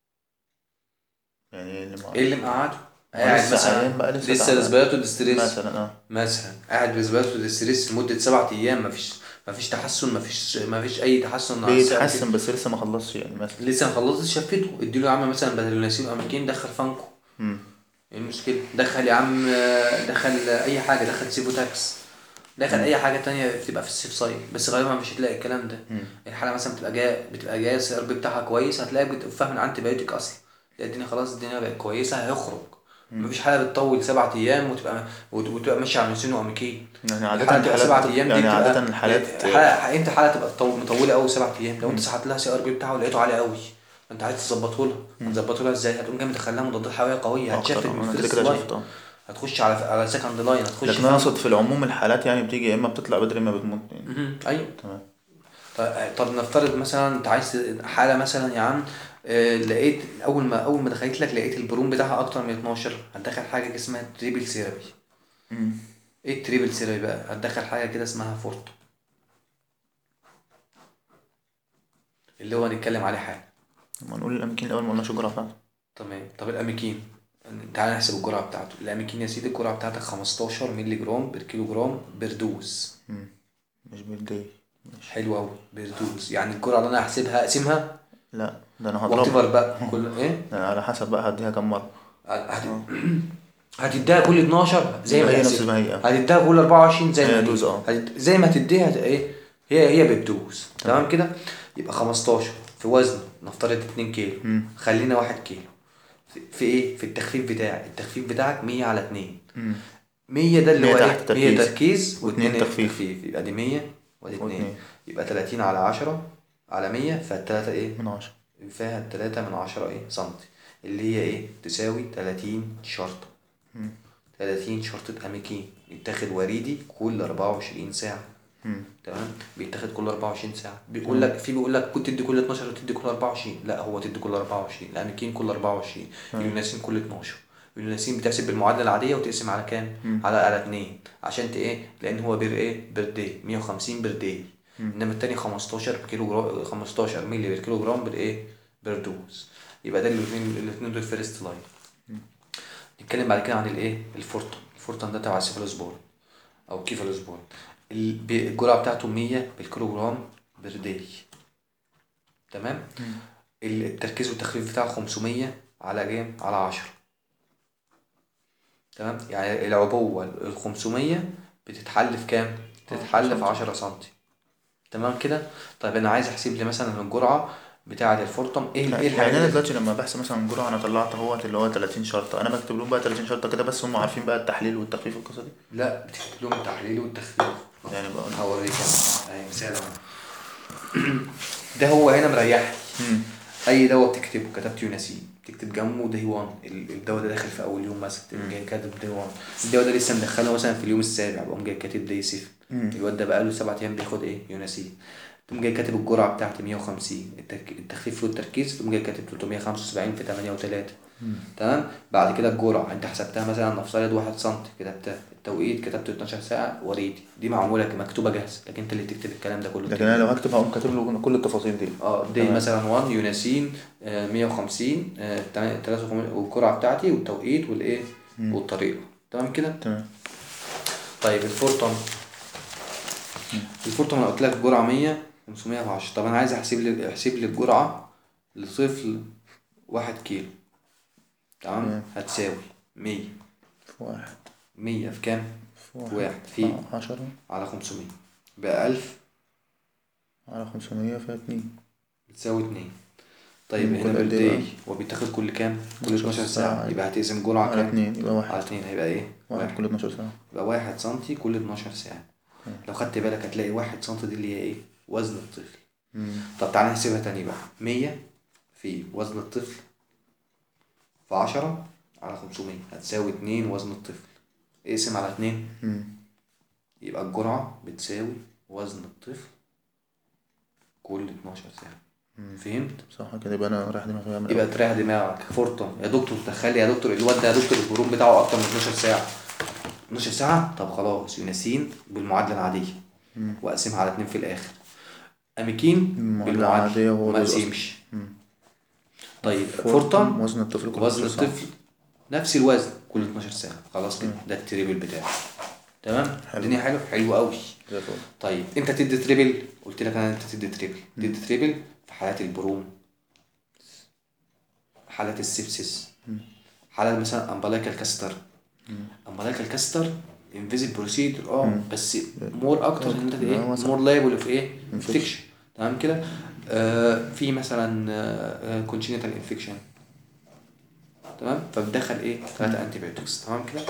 [SPEAKER 2] يعني اللي ما
[SPEAKER 1] ايه اللي مقعده؟
[SPEAKER 2] هو
[SPEAKER 1] قاعد
[SPEAKER 2] لسه
[SPEAKER 1] مثلا
[SPEAKER 2] عيان بقى لسه
[SPEAKER 1] لسه
[SPEAKER 2] تعبان.
[SPEAKER 1] ريسبيراتو ديستريس
[SPEAKER 2] مثلا اه
[SPEAKER 1] مثلا قاعد ريسبيراتو ديستريس لمده سبع ايام مفيش مفيش تحسن مفيش مفيش اي تحسن على الساعة
[SPEAKER 2] بيتحسن بس لسه ما خلصش يعني مثلا
[SPEAKER 1] لسه ما خلصتش شفته اديله يا عم مثلا بدل اليوناسين امريكين دخل فانكو
[SPEAKER 2] مم.
[SPEAKER 1] ايه المشكلة؟ دخل يا عم دخل أي حاجة دخل سيبوتاكس دخل أي حاجة تانية بتبقى في السيف سايد بس غالبا مش هتلاقي الكلام ده
[SPEAKER 2] مم.
[SPEAKER 1] الحالة مثلا بتبقى جاية بتبقى جاية السي ار بي بتاعها كويس هتلاقي بتوفاها من أنتي بايوتيك أصلا تلاقي الدنيا خلاص الدنيا بقت كويسة هيخرج مفيش حالة بتطول سبعة أيام وتبقى وت- وتبقى ماشية على نسين وأميكين
[SPEAKER 2] يعني عادة
[SPEAKER 1] الحالة تبقى سبعة
[SPEAKER 2] الحالات
[SPEAKER 1] أيام دي
[SPEAKER 2] يعني
[SPEAKER 1] بتبقى-
[SPEAKER 2] عادة الحالات
[SPEAKER 1] حالة أنت حالة تبقى تطول- مطولة أوي سبعة أيام لو أنت سحبت لها سي ار بي بتاعها ولقيته عالي أوي انت عايز تظبطه لها هتظبطه لها ازاي هتقوم جاي مدخلها مضادات حيويه قويه
[SPEAKER 2] أكتر
[SPEAKER 1] هتشفت
[SPEAKER 2] آه،
[SPEAKER 1] من
[SPEAKER 2] انا كده
[SPEAKER 1] الفيرست
[SPEAKER 2] كده
[SPEAKER 1] لاين
[SPEAKER 2] شفت اه
[SPEAKER 1] هتخش على على سكند لاين هتخش
[SPEAKER 2] لكن انا اقصد في العموم الحالات يعني بتيجي يا اما بتطلع بدري يا اما بتموت يعني
[SPEAKER 1] مهم. ايوه
[SPEAKER 2] تمام
[SPEAKER 1] طب- طب نفترض مثلا انت عايز ت- حاله مثلا يا عم آه، لقيت اول ما اول ما دخلت لك لقيت البروم بتاعها اكتر من 12 هتدخل حاجه اسمها تريبل سيرابي
[SPEAKER 2] مم.
[SPEAKER 1] ايه التريبل سيرابي بقى هتدخل حاجه كده اسمها فورتو اللي هو هنتكلم عليه حاجه
[SPEAKER 2] لما نقول الاماكن الاول ما قلناش الجرعه بتاعته
[SPEAKER 1] تمام طب الاميكين تعال نحسب الجرعه بتاعته الاميكين يا سيدي الجرعه بتاعتك 15 مللي جرام بير كيلو جرام بير دوز
[SPEAKER 2] مم. مش بالدي مش
[SPEAKER 1] حلو قوي بير دوز يعني الجرعه اللي انا هحسبها اقسمها
[SPEAKER 2] لا ده انا
[SPEAKER 1] وات
[SPEAKER 2] هضربها
[SPEAKER 1] بقى كل ايه
[SPEAKER 2] ده أنا على حسب بقى هديها كام مره
[SPEAKER 1] هت- هتديها كل 12 زي ما
[SPEAKER 2] هي
[SPEAKER 1] هي
[SPEAKER 2] نفس ما هي
[SPEAKER 1] هتديها كل 24 زي
[SPEAKER 2] هي
[SPEAKER 1] ما
[SPEAKER 2] دوز،
[SPEAKER 1] هي
[SPEAKER 2] اه.
[SPEAKER 1] هت- زي ما هتديها هت- ايه هي هي بتدوز تمام كده يبقى 15 في وزن نفترض 2 كيلو
[SPEAKER 2] مم.
[SPEAKER 1] خلينا 1 كيلو في, في ايه في التخفيف بتاعك التخفيف بتاعك 100 على 2
[SPEAKER 2] مم.
[SPEAKER 1] 100 ده اللي
[SPEAKER 2] 100
[SPEAKER 1] هو
[SPEAKER 2] تحت
[SPEAKER 1] ايه 100
[SPEAKER 2] تركيز.
[SPEAKER 1] تركيز
[SPEAKER 2] واتنين
[SPEAKER 1] واتنين
[SPEAKER 2] تخفيف.
[SPEAKER 1] تخفيف يبقى دي 100 ودي 2
[SPEAKER 2] واتنين.
[SPEAKER 1] يبقى 30 على 10 على 100 فالتلاتة ايه
[SPEAKER 2] من عشرة
[SPEAKER 1] فيها التلاتة من عشرة ايه سنتي اللي هي ايه تساوي تلاتين شرطة
[SPEAKER 2] مم.
[SPEAKER 1] تلاتين شرطة أماكين يتاخد وريدي كل أربعة وعشرين ساعة
[SPEAKER 2] مم.
[SPEAKER 1] تمام بيتاخد كل 24 ساعة بيقول لك في بيقول لك كنت تدي كل 12 وتدي كل 24 لا هو تدي كل 24 الأماكين كل 24 اليوناسين كل 12 اليوناسين بتحسب بالمعادلة العادية وتقسم على كام؟ على على 2 عشان ت ايه؟ لأن هو بير ايه؟ بير داي 150 بير داي انما التاني 15 كيلو جرام 15 مللي بير كيلو جرام بير ايه؟ بير دوز يبقى ده الاثنين الاثنين دول فيرست لاين نتكلم بعد كده عن الايه؟ الفورتون الفورتون ده تبع السيفالوسبور او كيفالوسبور ال- بي- الجرعه بتاعته 100 بالكيلو جرام بير داي تمام ال- التركيز والتخفيف بتاعه 500 على كام على 10 تمام يعني العبوه ال 500 بتتحل في كام بتتحل في 10 سنتي تمام كده طيب انا عايز احسب لي مثلا الجرعه بتاعه الفورتم ايه ايه
[SPEAKER 2] يعني
[SPEAKER 1] الحاجات
[SPEAKER 2] انا
[SPEAKER 1] اللي-
[SPEAKER 2] دلوقتي لما بحسب مثلا جرعه انا طلعت اهوت اللي هو 30 شرطه انا بكتب لهم بقى 30 شرطه كده بس هم عارفين بقى التحليل والتخفيف والقصه دي
[SPEAKER 1] لا بتكتب لهم التحليل والتخفيف
[SPEAKER 2] يعني بقى
[SPEAKER 1] هوريك انا اهي مثال اهو ده هو هنا مريحني
[SPEAKER 2] مم.
[SPEAKER 1] اي دواء بتكتبه كتبت يوناسين تكتب جنبه دي 1 ال- الدواء ده داخل في اول يوم مثلا تقوم جاي كاتب دي 1 الدواء ده لسه مدخله مثلا في اليوم السابع بقوم جاي كاتب دي 7
[SPEAKER 2] مم.
[SPEAKER 1] الواد ده بقاله سبع ايام بياخد ايه يوناسين تقوم جاي كاتب الجرعه بتاعتي 150 الترك... التخفيف والتركيز تقوم جاي كاتب 375 في 8 و3 تمام بعد كده الجرعه انت حسبتها مثلا نفترض 1 سم كتبتها التوقيت كتبت 12 ساعه وريدي دي معموله مكتوبه جاهزه لكن انت اللي تكتب الكلام ده كله
[SPEAKER 2] لكن انا لو هكتب هقوم كاتب له كل التفاصيل دي
[SPEAKER 1] اه دي
[SPEAKER 2] تمام.
[SPEAKER 1] مثلا 1 يوناسين آه، 150 آه، تا- 53 والجرعه بتاعتي والتوقيت والايه والطريقه تمام كده
[SPEAKER 2] تمام
[SPEAKER 1] طيب الفورتون الفورتون انا قلت لك الجرعه 100 510 طب انا عايز احسب لي احسب لي الجرعه لطفل 1 كيلو تمام
[SPEAKER 2] تمام.
[SPEAKER 1] هتساوي 100
[SPEAKER 2] في واحد
[SPEAKER 1] 100 في كام؟
[SPEAKER 2] في
[SPEAKER 1] في واحد في
[SPEAKER 2] 10
[SPEAKER 1] على 500 بقى 1000
[SPEAKER 2] على 500 في 2
[SPEAKER 1] بتساوي 2 طيب
[SPEAKER 2] مم،
[SPEAKER 1] هنا
[SPEAKER 2] كل قد إيه
[SPEAKER 1] بالداي
[SPEAKER 2] بقى؟
[SPEAKER 1] هو بيتاخد كل كام؟ كل
[SPEAKER 2] 12
[SPEAKER 1] 12 ساعة
[SPEAKER 2] ساعة.
[SPEAKER 1] يبقى هتقسم جرعة
[SPEAKER 2] على
[SPEAKER 1] كام؟
[SPEAKER 2] 2 يبقى واحد
[SPEAKER 1] على 2 هيبقى ايه؟
[SPEAKER 2] واحد كل 12 ساعة
[SPEAKER 1] يبقى واحد سنتي كل 12 ساعة لو خدت بالك هتلاقي واحد سنتي دي اللي هي ايه؟ وزن الطفل
[SPEAKER 2] مم.
[SPEAKER 1] طب تعالى نحسبها تاني بقى 100 في وزن الطفل في 10 على 500 هتساوي 2 وزن الطفل اقسم على 2
[SPEAKER 2] مم.
[SPEAKER 1] يبقى الجرعة بتساوي وزن الطفل كل 12 ساعة فهمت؟
[SPEAKER 2] صح كده يبقى انا رايح دماغي من
[SPEAKER 1] يبقى تريح دماغك فورتون يا دكتور تخلي يا دكتور الواد ده يا دكتور الهرمون بتاعه اكتر من 12 ساعه 12 ساعه طب خلاص يوناسين بالمعادله العاديه واقسمها على اتنين في الاخر اميكين
[SPEAKER 2] المعادلة
[SPEAKER 1] بالمعادله
[SPEAKER 2] العادية وهو
[SPEAKER 1] ما
[SPEAKER 2] دوز أصلا.
[SPEAKER 1] اقسمش طيب فورتون
[SPEAKER 2] وزن الطفل كل
[SPEAKER 1] وزن
[SPEAKER 2] 12 ساعة.
[SPEAKER 1] الطفل نفس الوزن كل 12 ساعه خلاص كده ده التريبل بتاعه تمام
[SPEAKER 2] حلو.
[SPEAKER 1] الدنيا حلوه حلوه قوي
[SPEAKER 2] زي الفل
[SPEAKER 1] طيب انت تدي تريبل قلت لك انا انت تدي تريبل تدي تريبل في حالات البروم حالات السبسس حالات مثلا امبلايكال كاستر امبلايكال كاستر انفيزيت بروسيدر اه بس مور اكتر ان انت
[SPEAKER 2] آه،
[SPEAKER 1] ايه
[SPEAKER 2] مثلا.
[SPEAKER 1] مور لايبل اوف ايه انفكشن تمام كده آه في مثلا كونجينيتال انفكشن تمام فبتدخل ايه ثلاثة انتي بايوتكس تمام كده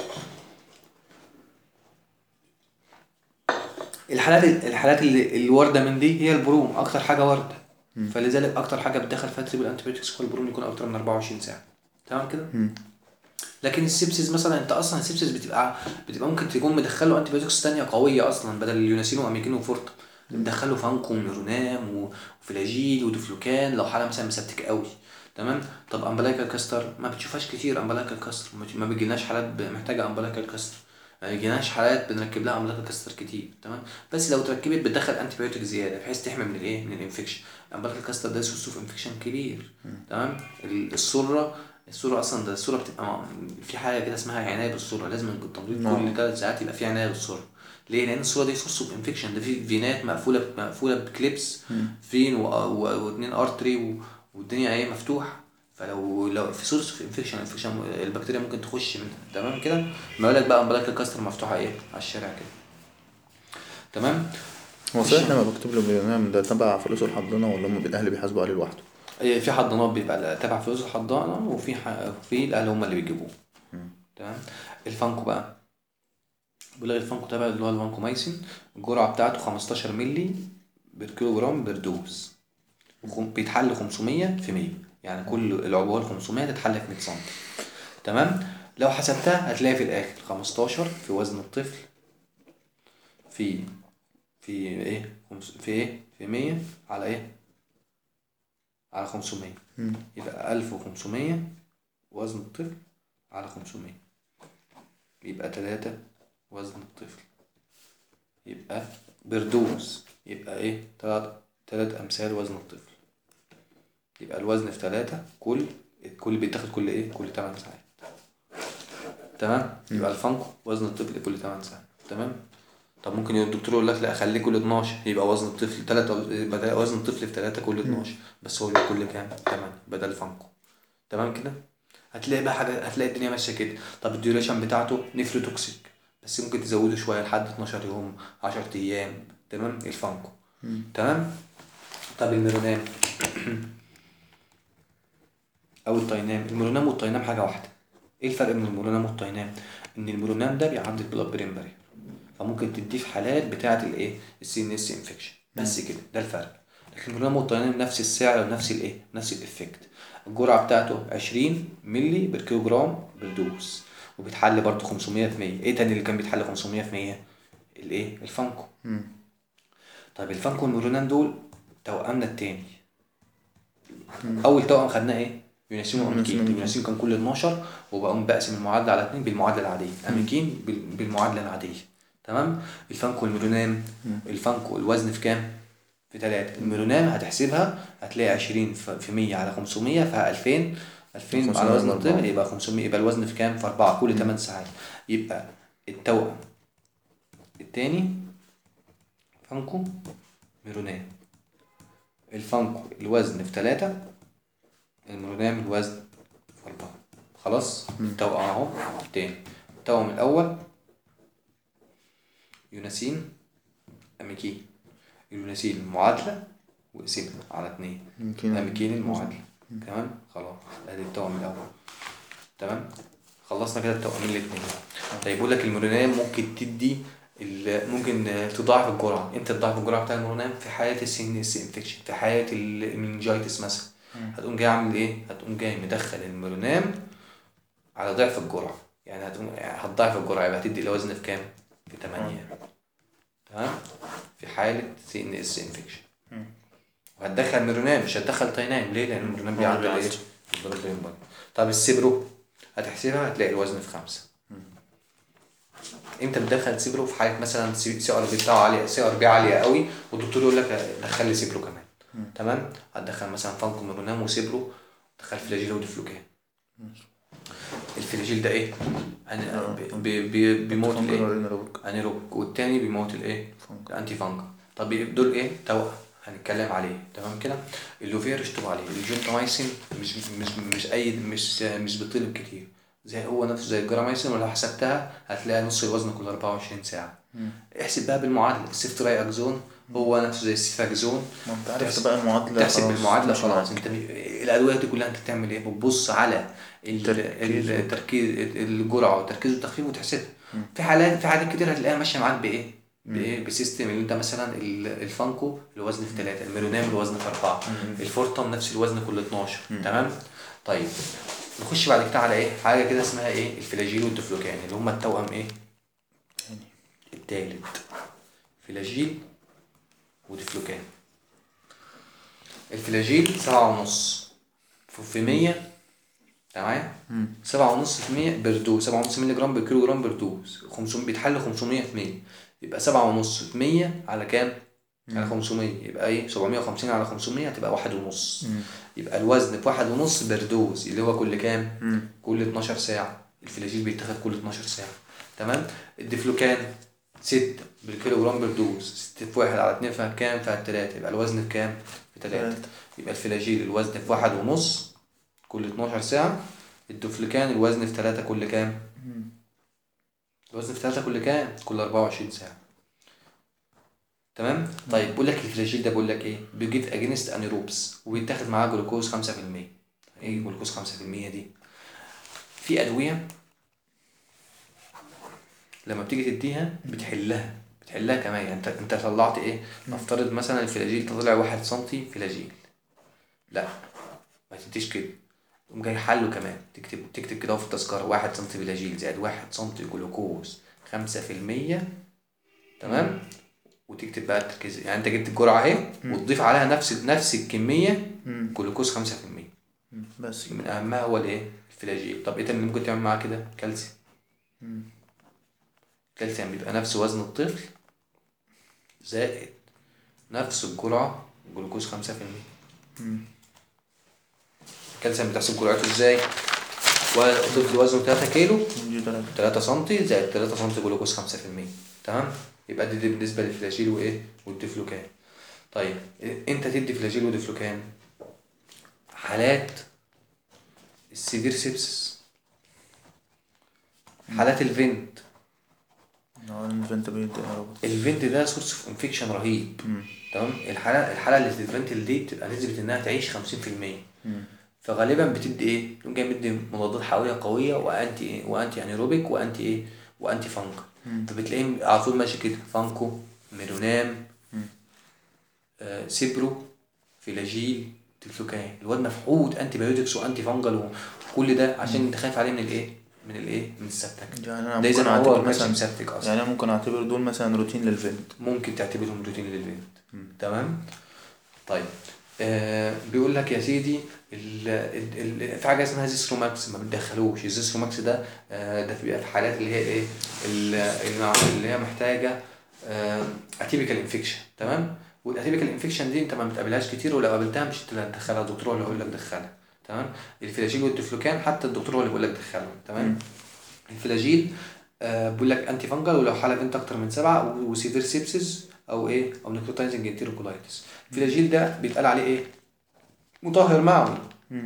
[SPEAKER 1] الحالات الحالات اللي الوارده من دي هي البروم اكتر حاجه وارده فلذلك اكتر حاجه بتدخل فيها تريبل انتي بايوتكس هو البروم يكون اكتر من 24 ساعه تمام كده لكن السبسيس مثلا انت اصلا السبسيس بتبقى بتبقى ممكن تكون مدخله انتي بايوتكس ثانيه قويه اصلا بدل اليوناسين واميكين وفورت مدخله فانكو وميرونام و- وفلاجيل ودوفلوكان لو حاله مثلا مسبتك قوي تمام طب امبلايكال كاستر ما بتشوفهاش كتير امبلايكال كاستر ما- ما بيجيلناش حالات ب- محتاجه امبلايكال كاستر ما بيجيلناش حالات بنركب لها امبلايكال كاستر كتير تمام بس لو اتركبت بتدخل انتي بايوتيك زياده بحيث تحمي من الايه من الانفكشن امبلايكال كاستر ده سورس اوف انفكشن كبير تمام ال- السره الصورة أصلا ده الصورة بتبقى مع- في حاجة كده اسمها عناية بالصورة لازم التمريض
[SPEAKER 2] نعم.
[SPEAKER 1] كل ثلاث ساعات يبقى في عناية بالصورة ليه؟ لأن الصورة دي سورس اوف انفكشن ده في فينات مقفولة مقفولة بكليبس فين و- و- واتنين ارتري و- والدنيا ايه مفتوحة فلو لو في سورس اوف انفكشن انفكشن البكتيريا ممكن تخش منها تمام كده ما بالك بقى امبلاك الكاستر مفتوحة ايه على الشارع كده تمام
[SPEAKER 2] هو صحيح لما بكتب له برنامج ده تبع فلوس الحضانة ولا هم الأهل بيحاسبوا عليه لوحده؟
[SPEAKER 1] إيه، في حضانات بيبقى تبع فلوس الحضانة وفي ح... في الأهل هم اللي بيجيبوه تمام الفانكو بقى بيقول لك الفانكو تبع اللي هو الفانكومايسين الجرعة بتاعته 15 مللي بالكيلو جرام بردوز وخم- بيتحل 500 في 100 يعني كل العبوة ال 500 تتحل في 100 سم تمام لو حسبتها هتلاقي في الآخر 15 في وزن الطفل في في ايه خمس- في ايه في 100 على ايه على 500 يبقى 1500 وزن الطفل على 500 يبقى 3 وزن الطفل يبقى بردوز يبقى ايه تلات تلات امثال وزن الطفل يبقى الوزن في تلاتة كل كل بيتاخد كل ايه كل 8 ساعات تمام يبقى الفانكو وزن الطفل كل 8 ساعات تمام طب ممكن الدكتور يقول لك لا خليه كل 12 يبقى وزن الطفل تلاتة بدل وزن الطفل في 3 كل 12 بس هو يبقى كل كام 8 بدل فانكو تمام كده هتلاقي بقى حاجه هتلاقي الدنيا ماشيه كده طب الديوريشن بتاعته نفروتوكسيك بس ممكن تزوده شويه لحد 12 يوم 10 ايام تمام الفانكو تمام طب الميرونام او التاينام الميرونام والتاينام حاجه واحده ايه الفرق بين الميرونام والتاينام ان الميرونام ده بيعدي البلاد برين بارير فممكن تديه في حالات بتاعه الايه السي ان اس انفكشن بس كده ده الفرق لكن الميرونام والتاينام نفس السعر ونفس الايه نفس الافكت الجرعه بتاعته 20 مللي بر كيلو جرام بالدوز وبيتحل برضه 500 في 100 ايه تاني اللي كان بيتحل 500 في 100 الايه الفانكو طيب الفانكو والميرونام دول توأمنا التاني اول توأم خدناه ايه يونسين واميكين
[SPEAKER 2] يونسين.
[SPEAKER 1] يونسين كان كل 12 وبقوم بقسم المعادله على اتنين بالمعادله العاديه اميكين بال- بالمعادله العاديه تمام الفانكو والميرونام الفانكو الوزن في كام في 3 الميرونام هتحسبها هتلاقي 20 ف- في 100 على 500 فيها 2000 2000 على
[SPEAKER 2] 500
[SPEAKER 1] وزن
[SPEAKER 2] على
[SPEAKER 1] الطفل
[SPEAKER 2] أربعة.
[SPEAKER 1] يبقى 500 يبقى الوزن في كام في 4 كل 8 ساعات يبقى التوأم التاني فانكو ميرونام الفانكو الوزن في 3 الميرونام الوزن في 4 خلاص التوأم اهو التاني التوأم الأول يونسين أميكين اليونسين المعادلة وقسمها على اتنين
[SPEAKER 2] يمكن
[SPEAKER 1] أميكين المعادلة تمام خلاص ادي التوأم الأول تمام خلصنا كده التوأمين الاتنين طيب يقول لك الميرونام ممكن تدي ال- ممكن آه، تضاعف الجرعة امتى تضاعف الجرعة بتاع الميرونام في حالة السي اس انفكشن في حالة المنجايتس مثلا هتقوم جاي عامل ايه هتقوم جاي مدخل الميرونام على ضعف الجرعة يعني هتقوم يعني هتضاعف الجرعة يبقى هتدي الوزن في كام في 8 تمام في حالة سي ان اس انفكشن وهتدخل ميرونام مش هتدخل تاينام ليه لان الميرونام
[SPEAKER 2] هو
[SPEAKER 1] بيعدل
[SPEAKER 2] اللي
[SPEAKER 1] ايه
[SPEAKER 2] بيعدل.
[SPEAKER 1] البلاد برين بارير. طب السيبرو هتحسبها هتلاقي الوزن في خمسة امتى بتدخل سيبرو في حاله مثلا سي سي ار بي بتاعه عاليه سي ار بي عاليه قوي والدكتور يقول لك دخل لي سيبرو كمان تمام هتدخل مثلا فانكو ميرونام وسيبرو دخل فلاجيل وديفلوكان الفلاجيل ده ايه؟ أنا بي- بي- بي- بيموت الايه؟ انيروبيك والتاني بيموت الايه؟
[SPEAKER 2] فانجل.
[SPEAKER 1] الانتي فانجل طب دول ايه؟ توأم هنتكلم عليه تمام كده اللوفير اشتغل عليه الجنتامايسين مش مش مش اي مش مش بيطلب كتير زي هو نفسه زي الجرامايسين ولو حسبتها هتلاقي نص الوزن كل 24 ساعه احسب بقى بالمعادله السيفتراي اكزون هو نفسه زي السيفاكزون
[SPEAKER 2] ما انت عارف
[SPEAKER 1] تحسب-
[SPEAKER 2] بقى المعادلة
[SPEAKER 1] تحسب
[SPEAKER 2] خلاص
[SPEAKER 1] بالمعادله
[SPEAKER 2] مش
[SPEAKER 1] خلاص
[SPEAKER 2] معاك.
[SPEAKER 1] انت م- الادويه دي كلها انت بتعمل ايه بتبص على ال-
[SPEAKER 2] تركيز
[SPEAKER 1] ال- التركيز الجرعه والتركيز والتخفيف وتحسبها في حالات في حالات كتير هتلاقيها ماشيه معاك بايه بايه بسيستم اللي انت مثلا ال- الفانكو الوزن في 3 الميرونام الوزن في 4 الفورتم نفس الوزن كل 12 تمام طيب نخش بعد كده على ايه حاجه كده اسمها ايه الفلاجيل والدفلوكان اللي هم التوأم ايه التالت فلاجيل ودفلوكان الفلاجيل سبعة ونص في- في مية تمام سبعة ونص في مية بردوز سبعة ونص مللي جرام بالكيلو جرام بردوز خمسمية بيتحل خمسمية في مية يبقى سبعة ونص في مية على كام؟ على خمسمية يبقى ايه سبعمية وخمسين على خمسمية هتبقى واحد ونص يبقى الوزن في واحد ونص بردوز اللي هو كل كام؟ كل 12 ساعة الفلاجيل بيتاخد كل 12 ساعة تمام الديفلوكان ستة بالكيلو جرام بردوز ستة في واحد على اتنين فيها كام؟ فيها تلاتة يبقى الوزن في كام؟ في تلاتة
[SPEAKER 2] تلاتة.
[SPEAKER 1] يبقى الفلاجيل الوزن في واحد ونص كل 12 ساعة الدوفليكان الوزن في تلاتة كل كام؟ الوزن في تلاتة كل كام؟ كل 24 ساعة تمام؟ طيب بقول لك الفلاجيل ده بقول لك ايه؟ بيجيف اجينست انيروبس وبيتاخد معاه جلوكوز 5% ايه جلوكوز 5% دي؟ في ادوية لما بتيجي تديها بتحلها بتحلها كمان يعني انت انت طلعت ايه؟ نفترض مثلا الفلاجيل طلع واحد سنتي فلاجيل لا ما تديش كده تقوم جاي حله كمان تكتب تكتب كده في التذكرة واحد سنتي فلاجيل زائد واحد سنتي جلوكوز خمسة في المية تمام وتكتب بقى التركيز يعني انت جبت الجرعة اهي وتضيف عليها نفس نفس الكمية جلوكوز خمسة في المية
[SPEAKER 2] بس
[SPEAKER 1] من أهمها هو الإيه؟ الفلاجيل طب إيه تاني اللي ممكن تعمل معاه كده؟ كالسيوم الكالسيوم بيبقى نفس وزن الطفل زائد نفس الجرعة جلوكوز خمسة في المية الكالسيوم بتحسب جرعته ازاي؟ وطفل وزنه 3 كيلو
[SPEAKER 2] دي تلاتة
[SPEAKER 1] 3 سنتي زائد 3 سنتي جلوكوز 5% تمام يبقى دي, دي بالنسبه للفلاجيل وايه والديفلوكان طيب انت تدي فلاجيل وديفلوكان حالات السيفير سيبسس حالات الفنت
[SPEAKER 2] اه الفنت بيدي anaerobic
[SPEAKER 1] الفنت ده سورس اوف انفكشن رهيب تمام الحاله الحاله اللي تتفنتل دي بتبقى نسبه انها تعيش 50% فغالبا بتدي ايه؟ تقوم جاي مدي مضادات حيويه قويه وانتي ايه؟ وانتي انيروبيك وانتي ايه؟ وانتي فانك فبتلاقيه على طول ماشي كده فانكو ميرونام آه سيبرو فيلاجيل تلفلوكان الواد مفحوط انتي بايوتكس وانتي فانجل وكل ده عشان انت خايف عليه من الايه؟ من الايه؟ من السبتك
[SPEAKER 2] يعني انا
[SPEAKER 1] ده اذا
[SPEAKER 2] ممكن
[SPEAKER 1] ما هو
[SPEAKER 2] اعتبر
[SPEAKER 1] ما كانش
[SPEAKER 2] مثلا
[SPEAKER 1] مسبتك اصلا
[SPEAKER 2] يعني انا ممكن اعتبر دول مثلا روتين للفنت
[SPEAKER 1] ممكن تعتبرهم روتين للبنت تمام طيب آه بيقول لك يا سيدي ال ال ال في حاجه اسمها زيستروماكس ما بتدخلوش الزيستروماكس ده آه ده بيبقى في حالات اللي هي ايه ال- المع- اللي هي محتاجه اتيبيكال انفكشن تمام والاتيبيكال انفكشن دي انت ما بتقابلهاش كتير ولو قابلتها مش انت اللي هتدخلها الدكتور هو اللي هيقول لك دخلها تمام الفلاجيل والدفلوكان حتى الدكتور هو اللي بيقول لك دخلهم تمام الفلاجيل آه بيقول لك انتي فانجل ولو حاله بنت اكتر من سبعه وسيفير سيبسيس او ايه او نيكروتايزنج انتيروكولايتس الفلاجيل ده بيتقال عليه ايه مطهر معوي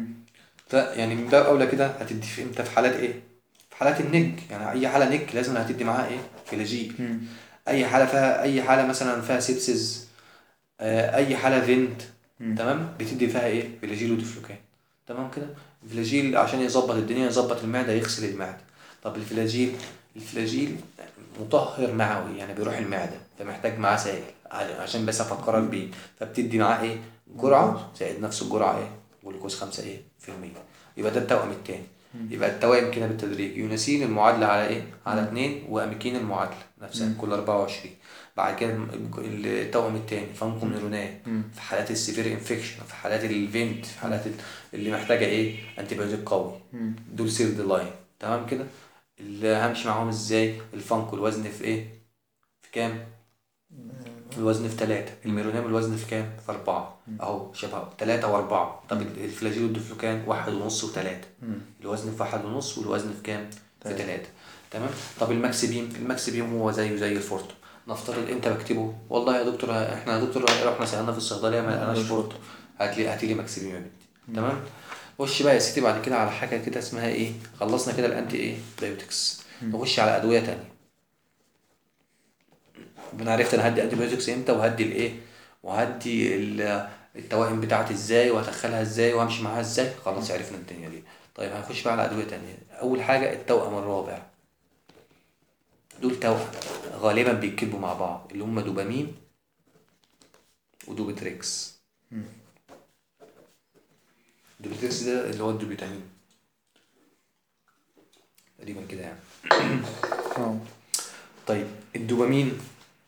[SPEAKER 1] فيعني من باب اولى كده هتدي في امتى في حالات ايه في حالات النك يعني اي حاله نك لازم هتدي معاها ايه فلاجيل اي حاله فيها اي حاله مثلا فيها سيبسيس آه اي حاله فينت تمام بتدي فيها ايه فلاجيل وديفلوكان تمام كده الفلاجيل عشان يظبط الدنيا يظبط المعده يغسل المعده طب الفلاجيل الفلاجيل مطهر معوي يعني بيروح المعده فمحتاج معاه سائل عشان بس افكرك بيه فبتدي معاه ايه جرعه زائد نفس الجرعه ايه جلوكوز 5 ايه في المية يبقى ده التوأم التاني يبقى التوائم كده بالتدريج يونسين المعادلة على ايه؟ على اتنين وأميكين المعادلة نفسها كل 24 بعد كده التوأم التاني فانكم نيرونات في حالات السيفير انفكشن في حالات الفينت في حالات اللي محتاجة ايه؟ انتي بايوتيك قوي دول سيرد لاين تمام كده؟ اللي همشي معاهم ازاي؟ الفانكو الوزن في ايه؟ في كام؟ الوزن في ثلاثة الميرونام الوزن في كام؟ في أربعة أهو شبه ثلاثة وأربعة طب الفلاجيل والدفلوكان واحد ونص وثلاثة الوزن في واحد ونص والوزن في كام؟ في ثلاثة تمام؟ طب الماكس بيم الماكس بيم هو زيه زي الفورتو نفترض امتى بكتبه؟ والله يا دكتور احنا يا دكتور رحنا سألنا في الصيدلية ما لقيناش فورتو هات لي هات لي ماكس بيم يا بنتي تمام؟ خش بقى يا سيدي بعد كده على حاجة كده اسمها ايه؟ خلصنا كده الأنتي ايه؟ بايوتكس نخش على أدوية تانية انا عرفت انا هدي انتي بايوتكس امتى وهدي الايه وهدي التوائم بتاعتي ازاي وهدخلها ازاي وهمشي معاها ازاي خلاص عرفنا الدنيا دي طيب هنخش بقى على ادويه تانية اول حاجه التوأم الرابع دول توأم غالبا بيتكتبوا مع بعض اللي هم دوبامين ودوبتريكس دوبتريكس ده اللي هو الدوبيتامين تقريبا كده يعني طيب الدوبامين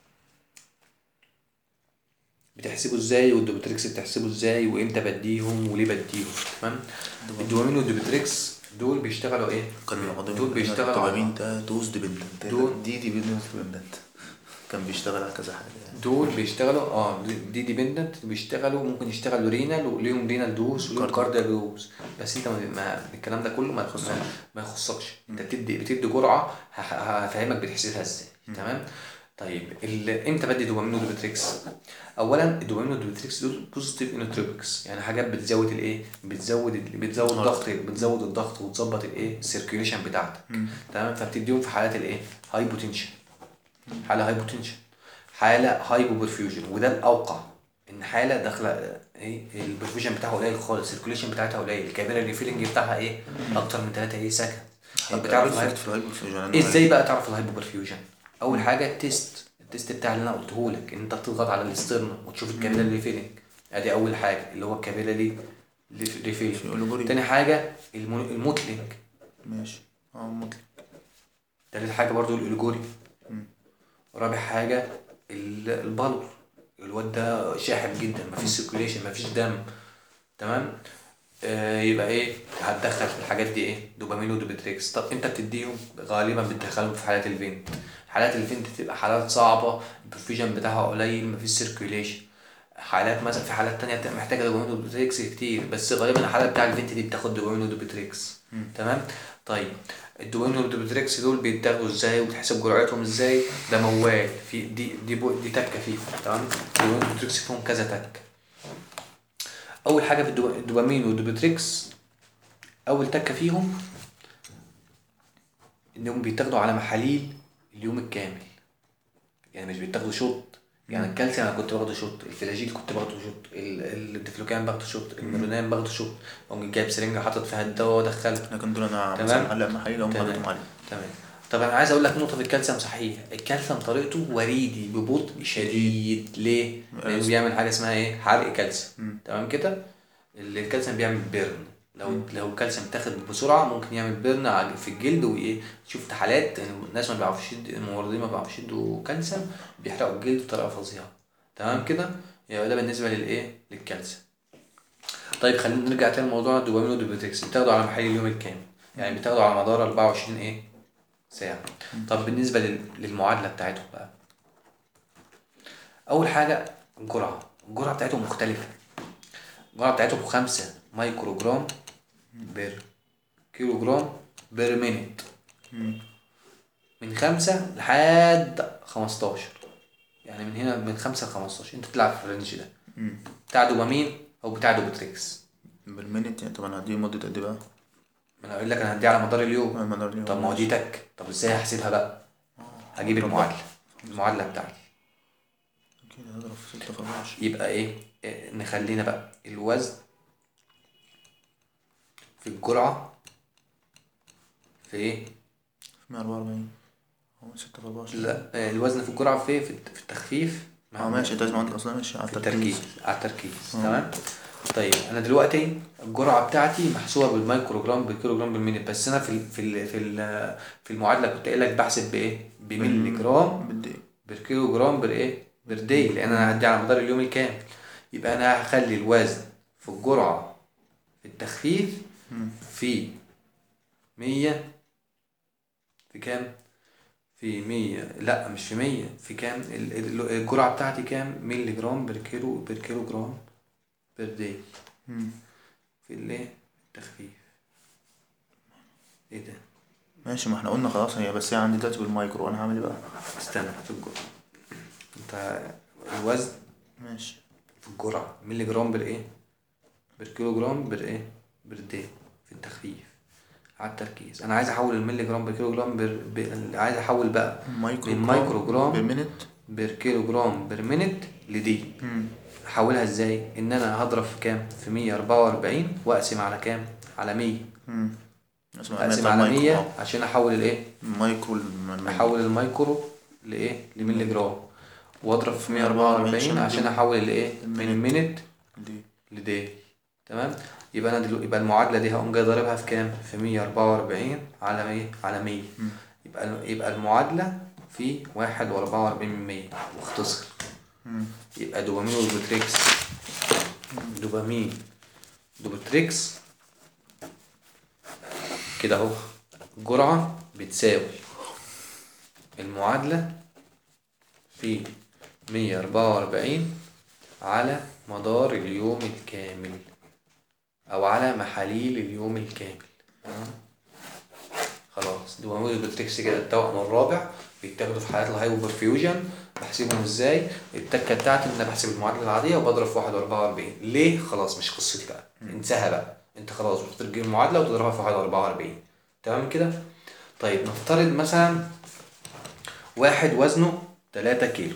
[SPEAKER 1] بتحسبه ازاي والدوبتريكس بتحسبه ازاي وامتى بديهم وليه بديهم تمام الدوبامين والدوبتريكس دول بيشتغلوا ايه
[SPEAKER 2] كان
[SPEAKER 1] دول بيشتغلوا
[SPEAKER 2] الدوبامين ده دوز ديبندنت
[SPEAKER 1] دول-
[SPEAKER 2] دي ديبندنت ديبندنت كان بيشتغل على كذا حاجه يعني
[SPEAKER 1] دول بيشتغلوا اه دي ديبندنت بيشتغلوا ممكن يشتغلوا رينال وليهم رينال دوز وليهم كاردياك دوز بس انت ما, ما الكلام ده كله ما يخص ما يخصكش انت بتدي بتدي جرعه ه- ه- هفهمك بتحسبها ازاي تمام طيب ال- امتى بدي دوبامين ودوبتريكس اولا الدوبامين والدوبتريكس دول بوزيتيف انوتروبكس يعني حاجات بتزود الايه بتزود ال- بتزود الضغط بتزود الضغط وتظبط الايه السيركيوليشن بتاعتك تمام فبتديهم في حالات الايه هايبوتنشن حاله هايبوتنشن حاله هايبو برفيوجن وده الاوقع ان حاله داخله ايه البرفيوجن بتاعها قليل خالص السيركيوليشن بتاعتها قليل الكابيلاري ريفيلنج بتاعها ايه اكتر من 3 ايه سكند طب بتعرف الهايبو
[SPEAKER 2] في الهايبو
[SPEAKER 1] ازاي بقى تعرف الهايبو برفيوجن اول حاجه التيست التيست بتاع اللي انا قلته لك ان انت بتضغط على الاسترنا وتشوف الكابيلاري ريفيلنج ادي اول حاجه اللي هو الكابيلاري ريفيلنج
[SPEAKER 2] الأوليجوري.
[SPEAKER 1] تاني حاجه الم- الموتلينج
[SPEAKER 2] ماشي اه ممكن
[SPEAKER 1] تالت حاجة برضو الألجوري رابع حاجة ال- البلور الواد ده شاحب جدا مفيش سيركوليشن مفيش دم تمام آه يبقى ايه هتدخل في الحاجات دي ايه دوبامين ودوبتريكس طب انت بتديهم غالبا بتدخلهم في حالات الفينت حالات الفينت تبقى حالات صعبة البرفيوجن بتاعها قليل مفيش سيركوليشن حالات مثلا في حالات تانية بتبقى محتاجة دوبامين ودوبتريكس كتير بس غالبا الحالة بتاع الفينت دي بتاخد دوبامين ودوبتريكس تمام طيب الدوبامين والدوبتريكس دول بيتاخدوا ازاي وتحسب جرعتهم ازاي ده موال في دي دي بو دي تكه فيهم تمام الدوبامين والدوبتريكس فيهم كذا تك اول حاجه في الدو- الدوبامين والدوبتريكس اول تكه فيهم انهم بيتاخدوا على محاليل اليوم الكامل يعني مش بيتاخدوا شوط يعني الكالسيوم انا كنت باخده شوط الفلاجيل كنت باخده شوط ال- الديفلوكان باخده شوط الميرونام باخده شوط اقوم جايب سرنجه حاطط فيها الدواء وادخله
[SPEAKER 2] لكن دول انا
[SPEAKER 1] تمام.
[SPEAKER 2] مثلا معلق محاليل هم
[SPEAKER 1] تمام.
[SPEAKER 2] حاططهم عليه
[SPEAKER 1] تمام طب انا عايز اقول لك نقطه في الكالسيوم صحيح الكالسيوم طريقته وريدي ببطء شديد ليه لانه بيعمل حاجه اسمها ايه حرق كالسيوم تمام كده اللي الكالسيوم بيعمل بيرن لو لو الكالسيوم اتاخد بسرعه ممكن يعمل بيرن على- في الجلد وايه شفت حالات يعني الناس ما بيعرفوش يد- الممرضين ما بيعرفوش يدوا كالسيوم بيحرقوا الجلد بطريقه فظيعه تمام كده يبقى ده بالنسبه للايه للكالسيوم طيب خلينا نرجع تاني لموضوع الدوبامين والدوبوتكس بتاخده على محل اليوم الكامل يعني بتاخده على مدار 24 ايه ساعة طب بالنسبة لل- للمعادلة بتاعتهم بقى أول حاجة الجرعة الجرعة بتاعتهم مختلفة الجرعة بتاعتهم خمسة مايكرو جرام بير كيلو جرام بير مينيت من خمسة لحد خمستاشر يعني من هنا من خمسة لخمستاشر انت تلعب في الرينج ده بتاع دوبامين أو بتاع دوبوتريكس
[SPEAKER 2] بالمينت يعني طبعا هديه مدة قد ايه بقى؟
[SPEAKER 1] ما انا اقول لك انا هدي على مدار اليوم
[SPEAKER 2] على مدار اليوم
[SPEAKER 1] طب ما هو دي تك طب ازاي هحسبها بقى هجيب المعادله المعادله بتاعتي
[SPEAKER 2] كده هضرب في ستة في 24
[SPEAKER 1] يبقى ايه إيه، نخلينا بقى الوزن في الجرعه في ايه
[SPEAKER 2] 144 هو 6 في 24
[SPEAKER 1] لا آه، الوزن في الجرعه في في الت- في التخفيف مع-
[SPEAKER 2] اه ماشي انت لازم عندك اصلا ماشي على
[SPEAKER 1] في
[SPEAKER 2] التركيز
[SPEAKER 1] التركيز على التركيز تمام طيب انا دلوقتي الجرعه بتاعتي محسوبه بالمايكرو جرام بالكيلو جرام بالمينيت بس انا في ال في ال في ال في المعادله كنت قايل لك بحسب بايه بملي جرام
[SPEAKER 2] بدي
[SPEAKER 1] بالكيلو جرام بر ايه بر داي لان انا هدي على مدار اليوم الكامل يبقى انا هخلي الوزن في الجرعه في التخفيف في مية في كام في مية لا مش في مية في كام ال- ال- الجرعة بتاعتي كام ملي جرام بر كيلو بر كيلو جرام بر داي في الايه التخفيف ايه ده
[SPEAKER 2] ماشي ما احنا قلنا خلاص هي بس هي عندي دلوقتي بالمايكرو انا هعمل ايه بقى؟
[SPEAKER 1] استنى في الجرعة انت الوزن
[SPEAKER 2] ماشي
[SPEAKER 1] في الجرعة ملي جرام بر ايه بر كيلو جرام بر ايه بر داي في التخفيف على التركيز انا عايز احول الملي جرام بر كيلو جرام بر, بر... عايز احول بقى
[SPEAKER 2] مايكرو
[SPEAKER 1] من مايكرو جرام
[SPEAKER 2] بالمينت
[SPEAKER 1] بر كيلو جرام بر مينت لدي احولها ازاي ان انا هضرب في كام في 144 واقسم على كام على 100
[SPEAKER 2] امم اسمع
[SPEAKER 1] اقسم
[SPEAKER 2] بتاع
[SPEAKER 1] على
[SPEAKER 2] المايكرو
[SPEAKER 1] 100
[SPEAKER 2] اه.
[SPEAKER 1] عشان احول الايه
[SPEAKER 2] مايكرو الم-
[SPEAKER 1] احول المايكرو لايه لملي جرام واضرب في 144 عشان احول الايه من المينت
[SPEAKER 2] دي
[SPEAKER 1] لدي تمام يبقى انا دلوقتي يبقى المعادله دي هقوم جاي ضاربها في كام في 144 على 100 على 100 يبقى يبقى المعادله في 1.44 من 100 واختصر يبقى دوبامين ودوبوتريكس دوبامين دوبوتريكس كده اهو الجرعه بتساوي المعادله في 144 على مدار اليوم الكامل او على محاليل اليوم الكامل تمام؟ خلاص دوبامين والبوتريكس كده التوأم الرابع بيتاخدوا في حالات الهايبو برفيوجن بحسبهم ازاي التكه بتاعتي ان انا بحسب المعادله العاديه وبضرب في 1.44 ليه خلاص مش قصتي بقى انساها بقى انت خلاص بتترجم المعادله وتضربها في 1.44 تمام كده طيب نفترض مثلا واحد وزنه 3 كيلو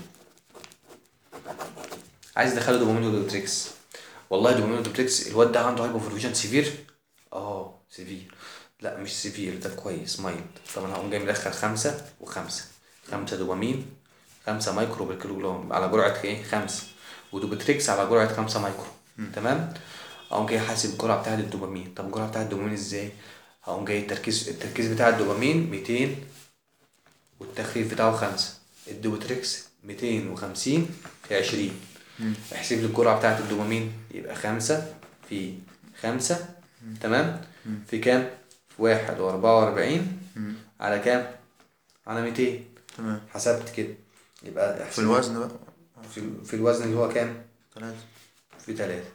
[SPEAKER 1] عايز ادخله دوبامين ودوبتريكس والله دوبامين ودوبتريكس الواد ده عنده هايبوفروجن سيفير اه سيفير لا مش سيفير ده كويس مايلد طب انا هقوم جاي مدخل خمسة وخمسة خمسة دوبامين خمسة مايكرو بالكيلو جرام على جرعة ايه خمسة ودوبتريكس على جرعة خمسة مايكرو تمام اقوم جاي حاسب الجرعة بتاعت الدوبامين طب الجرعة بتاعت الدوبامين ازاي هقوم جاي التركيز التركيز بتاع الدوبامين 200 والتخفيف بتاعه خمسة الدوبتريكس 250 في 20 احسب لي الجرعة بتاعت الدوبامين يبقى خمسة في خمسة تمام في كام؟ في واحد وأربعة وأربعين على كام؟ على ميتين
[SPEAKER 2] تمام
[SPEAKER 1] حسبت كده يبقى
[SPEAKER 2] في
[SPEAKER 1] احسب
[SPEAKER 2] الوزن بقى
[SPEAKER 1] في, في الوزن اللي هو كام؟
[SPEAKER 2] ثلاثة
[SPEAKER 1] في تلاتة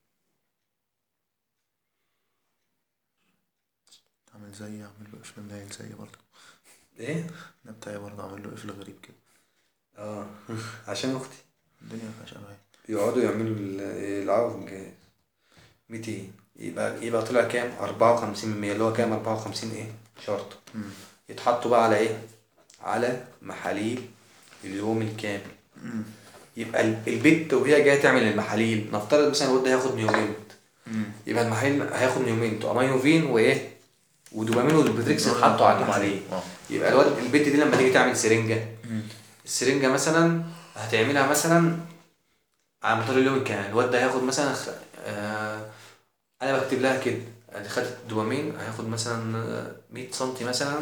[SPEAKER 2] عامل زي اعمل له قفل ملايل زي برضه
[SPEAKER 1] ايه؟
[SPEAKER 2] انا بتاعي برضه عامل له قفل غريب كده
[SPEAKER 1] اه عشان اختي
[SPEAKER 2] الدنيا مفيهاش امان
[SPEAKER 1] يقعدوا يعملوا ال- يلعبوا في الجهاز 200 يبقى يبقى طلع كام 54 من 100 اللي هو كام 54 ايه شرط يتحطوا بقى على ايه على محاليل اليوم الكامل يبقى ال- البت وهي جايه تعمل المحاليل نفترض مثلا الواد ده هياخد نيومنت يبقى المحاليل هياخد نيومنت امينوفين وايه ودوبامين ودوبتريكس اتحطوا على المحاليل
[SPEAKER 2] اه
[SPEAKER 1] يبقى الواد البت دي لما تيجي تعمل سرنجه السرنجه مثلا هتعملها مثلا على مدار اليوم الكامل الواد ده هياخد مثلا خ... آه... انا بكتب لها كده ادي خدت الدوبامين هياخد مثلا آه، 100 سم مثلا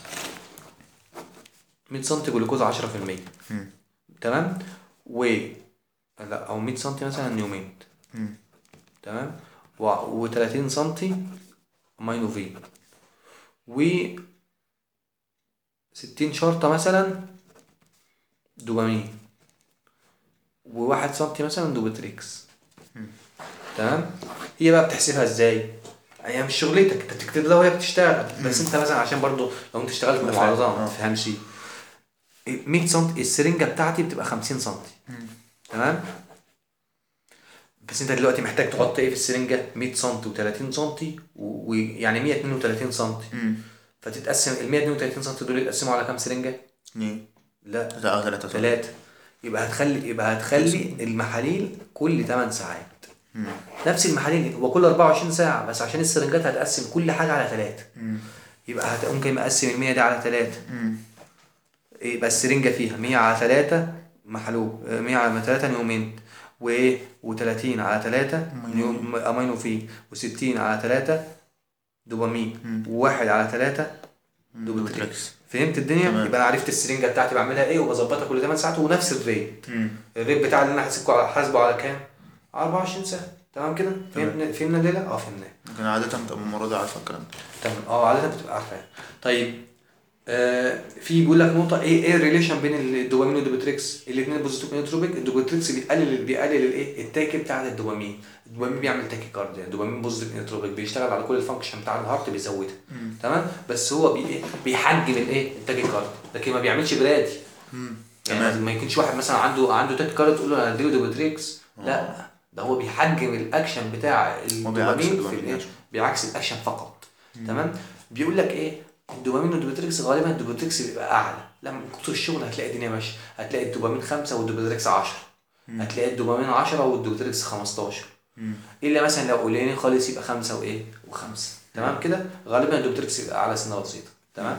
[SPEAKER 1] 100 سم جلوكوز 10%
[SPEAKER 2] مم.
[SPEAKER 1] تمام و لا او 100 سم مثلا نيومين
[SPEAKER 2] مم.
[SPEAKER 1] تمام و 30 سم امينوفين و 60 شرطة مثلا دوبامين وواحد سنتي مثلا دوبتريكس تمام هي بقى بتحسبها ازاي هي مش شغلتك انت بتكتب ده وهي بتشتغل بس انت مثلا عشان برضو لو انت اشتغلت في
[SPEAKER 2] أنا
[SPEAKER 1] معارضة
[SPEAKER 2] فاهم.
[SPEAKER 1] ما
[SPEAKER 2] اه.
[SPEAKER 1] تفهمش 100 سم السرنجة بتاعتي بتبقى 50 سم تمام بس انت دلوقتي محتاج تحط ايه في السرنجة 100 سم و30 سم ويعني 132 سم
[SPEAKER 2] مم.
[SPEAKER 1] فتتقسم ال 132 سم دول يتقسموا على كام سرنجة؟
[SPEAKER 2] اتنين
[SPEAKER 1] لا
[SPEAKER 2] لا ثلاثة صح.
[SPEAKER 1] ثلاثة يبقى هتخلي يبقى هتخلي المحاليل كل 8 ساعات
[SPEAKER 2] مم.
[SPEAKER 1] نفس المحاليل هو كل 24 ساعة بس عشان السرنجات هتقسم كل حاجة على ثلاثة
[SPEAKER 2] مم.
[SPEAKER 1] يبقى هتقوم جاي مقسم ال 100 دي على ثلاثة
[SPEAKER 2] مم.
[SPEAKER 1] يبقى السرنجة فيها 100 على 3 محلوب آه، 100 على 3 نيومنت وايه و30 على 3 نيوم امينو فيه و60 على 3 دوبامين
[SPEAKER 2] مم.
[SPEAKER 1] وواحد على 3
[SPEAKER 2] دوبتريكس.
[SPEAKER 1] دوبتريكس فهمت الدنيا
[SPEAKER 2] تمام.
[SPEAKER 1] يبقى انا عرفت السرنجه بتاعتي بعملها ايه وبظبطها كل 8 ساعات ونفس الريت
[SPEAKER 2] مم.
[SPEAKER 1] الريت بتاع اللي انا حاسبه على حاسبه على كام 24 ساعه تمام كده
[SPEAKER 2] تمام.
[SPEAKER 1] فهمنا فهمنا الليله اه فهمنا
[SPEAKER 2] لكن عادة بتبقى المرة دي عارفة الكلام ده
[SPEAKER 1] تمام اه عادة بتبقى عارفاها طيب آه في بيقول لك نقطة ايه ايه الريليشن بين الدوبامين والدوبتريكس؟ الاثنين بوزيتيف نيوتروبيك الدوبتريكس بيقلل بيقلل الايه؟ التاكي بتاع الدوبامين، الدوبامين بيعمل تاكي كارديا، الدوبامين بوزيتيف نيوتروبيك بيشتغل على كل الفانكشن بتاع الهارت بيزودها تمام؟ بس هو بي ايه؟ بيحجم الايه؟ التاكي كارديا لكن ما بيعملش برادي
[SPEAKER 2] مم.
[SPEAKER 1] يعني
[SPEAKER 2] تمام
[SPEAKER 1] ما يكونش واحد مثلا عنده عنده تاكي كارديا تقول له انا هديله دوبتريكس لا ده هو بيحجم الاكشن بتاع
[SPEAKER 2] بيعكس
[SPEAKER 1] الدوبامين في
[SPEAKER 2] الدوبامين
[SPEAKER 1] الايه؟
[SPEAKER 2] أكشن.
[SPEAKER 1] بيعكس الاكشن فقط تمام بيقول لك ايه الدوبامين والدوبتريكس غالبا الدوبتريكس بيبقى اعلى لما من كتر الشغل هتلاقي الدنيا ماشيه هتلاقي الدوبامين خمسة والدوبتريكس 10 هتلاقي الدوبامين 10 والدوبتريكس 15
[SPEAKER 2] مم.
[SPEAKER 1] الا مثلا لو قليلين خالص يبقى خمسة وايه وخمسة تمام كده غالبا الدوبتريكس يبقى اعلى سنه بسيطه تمام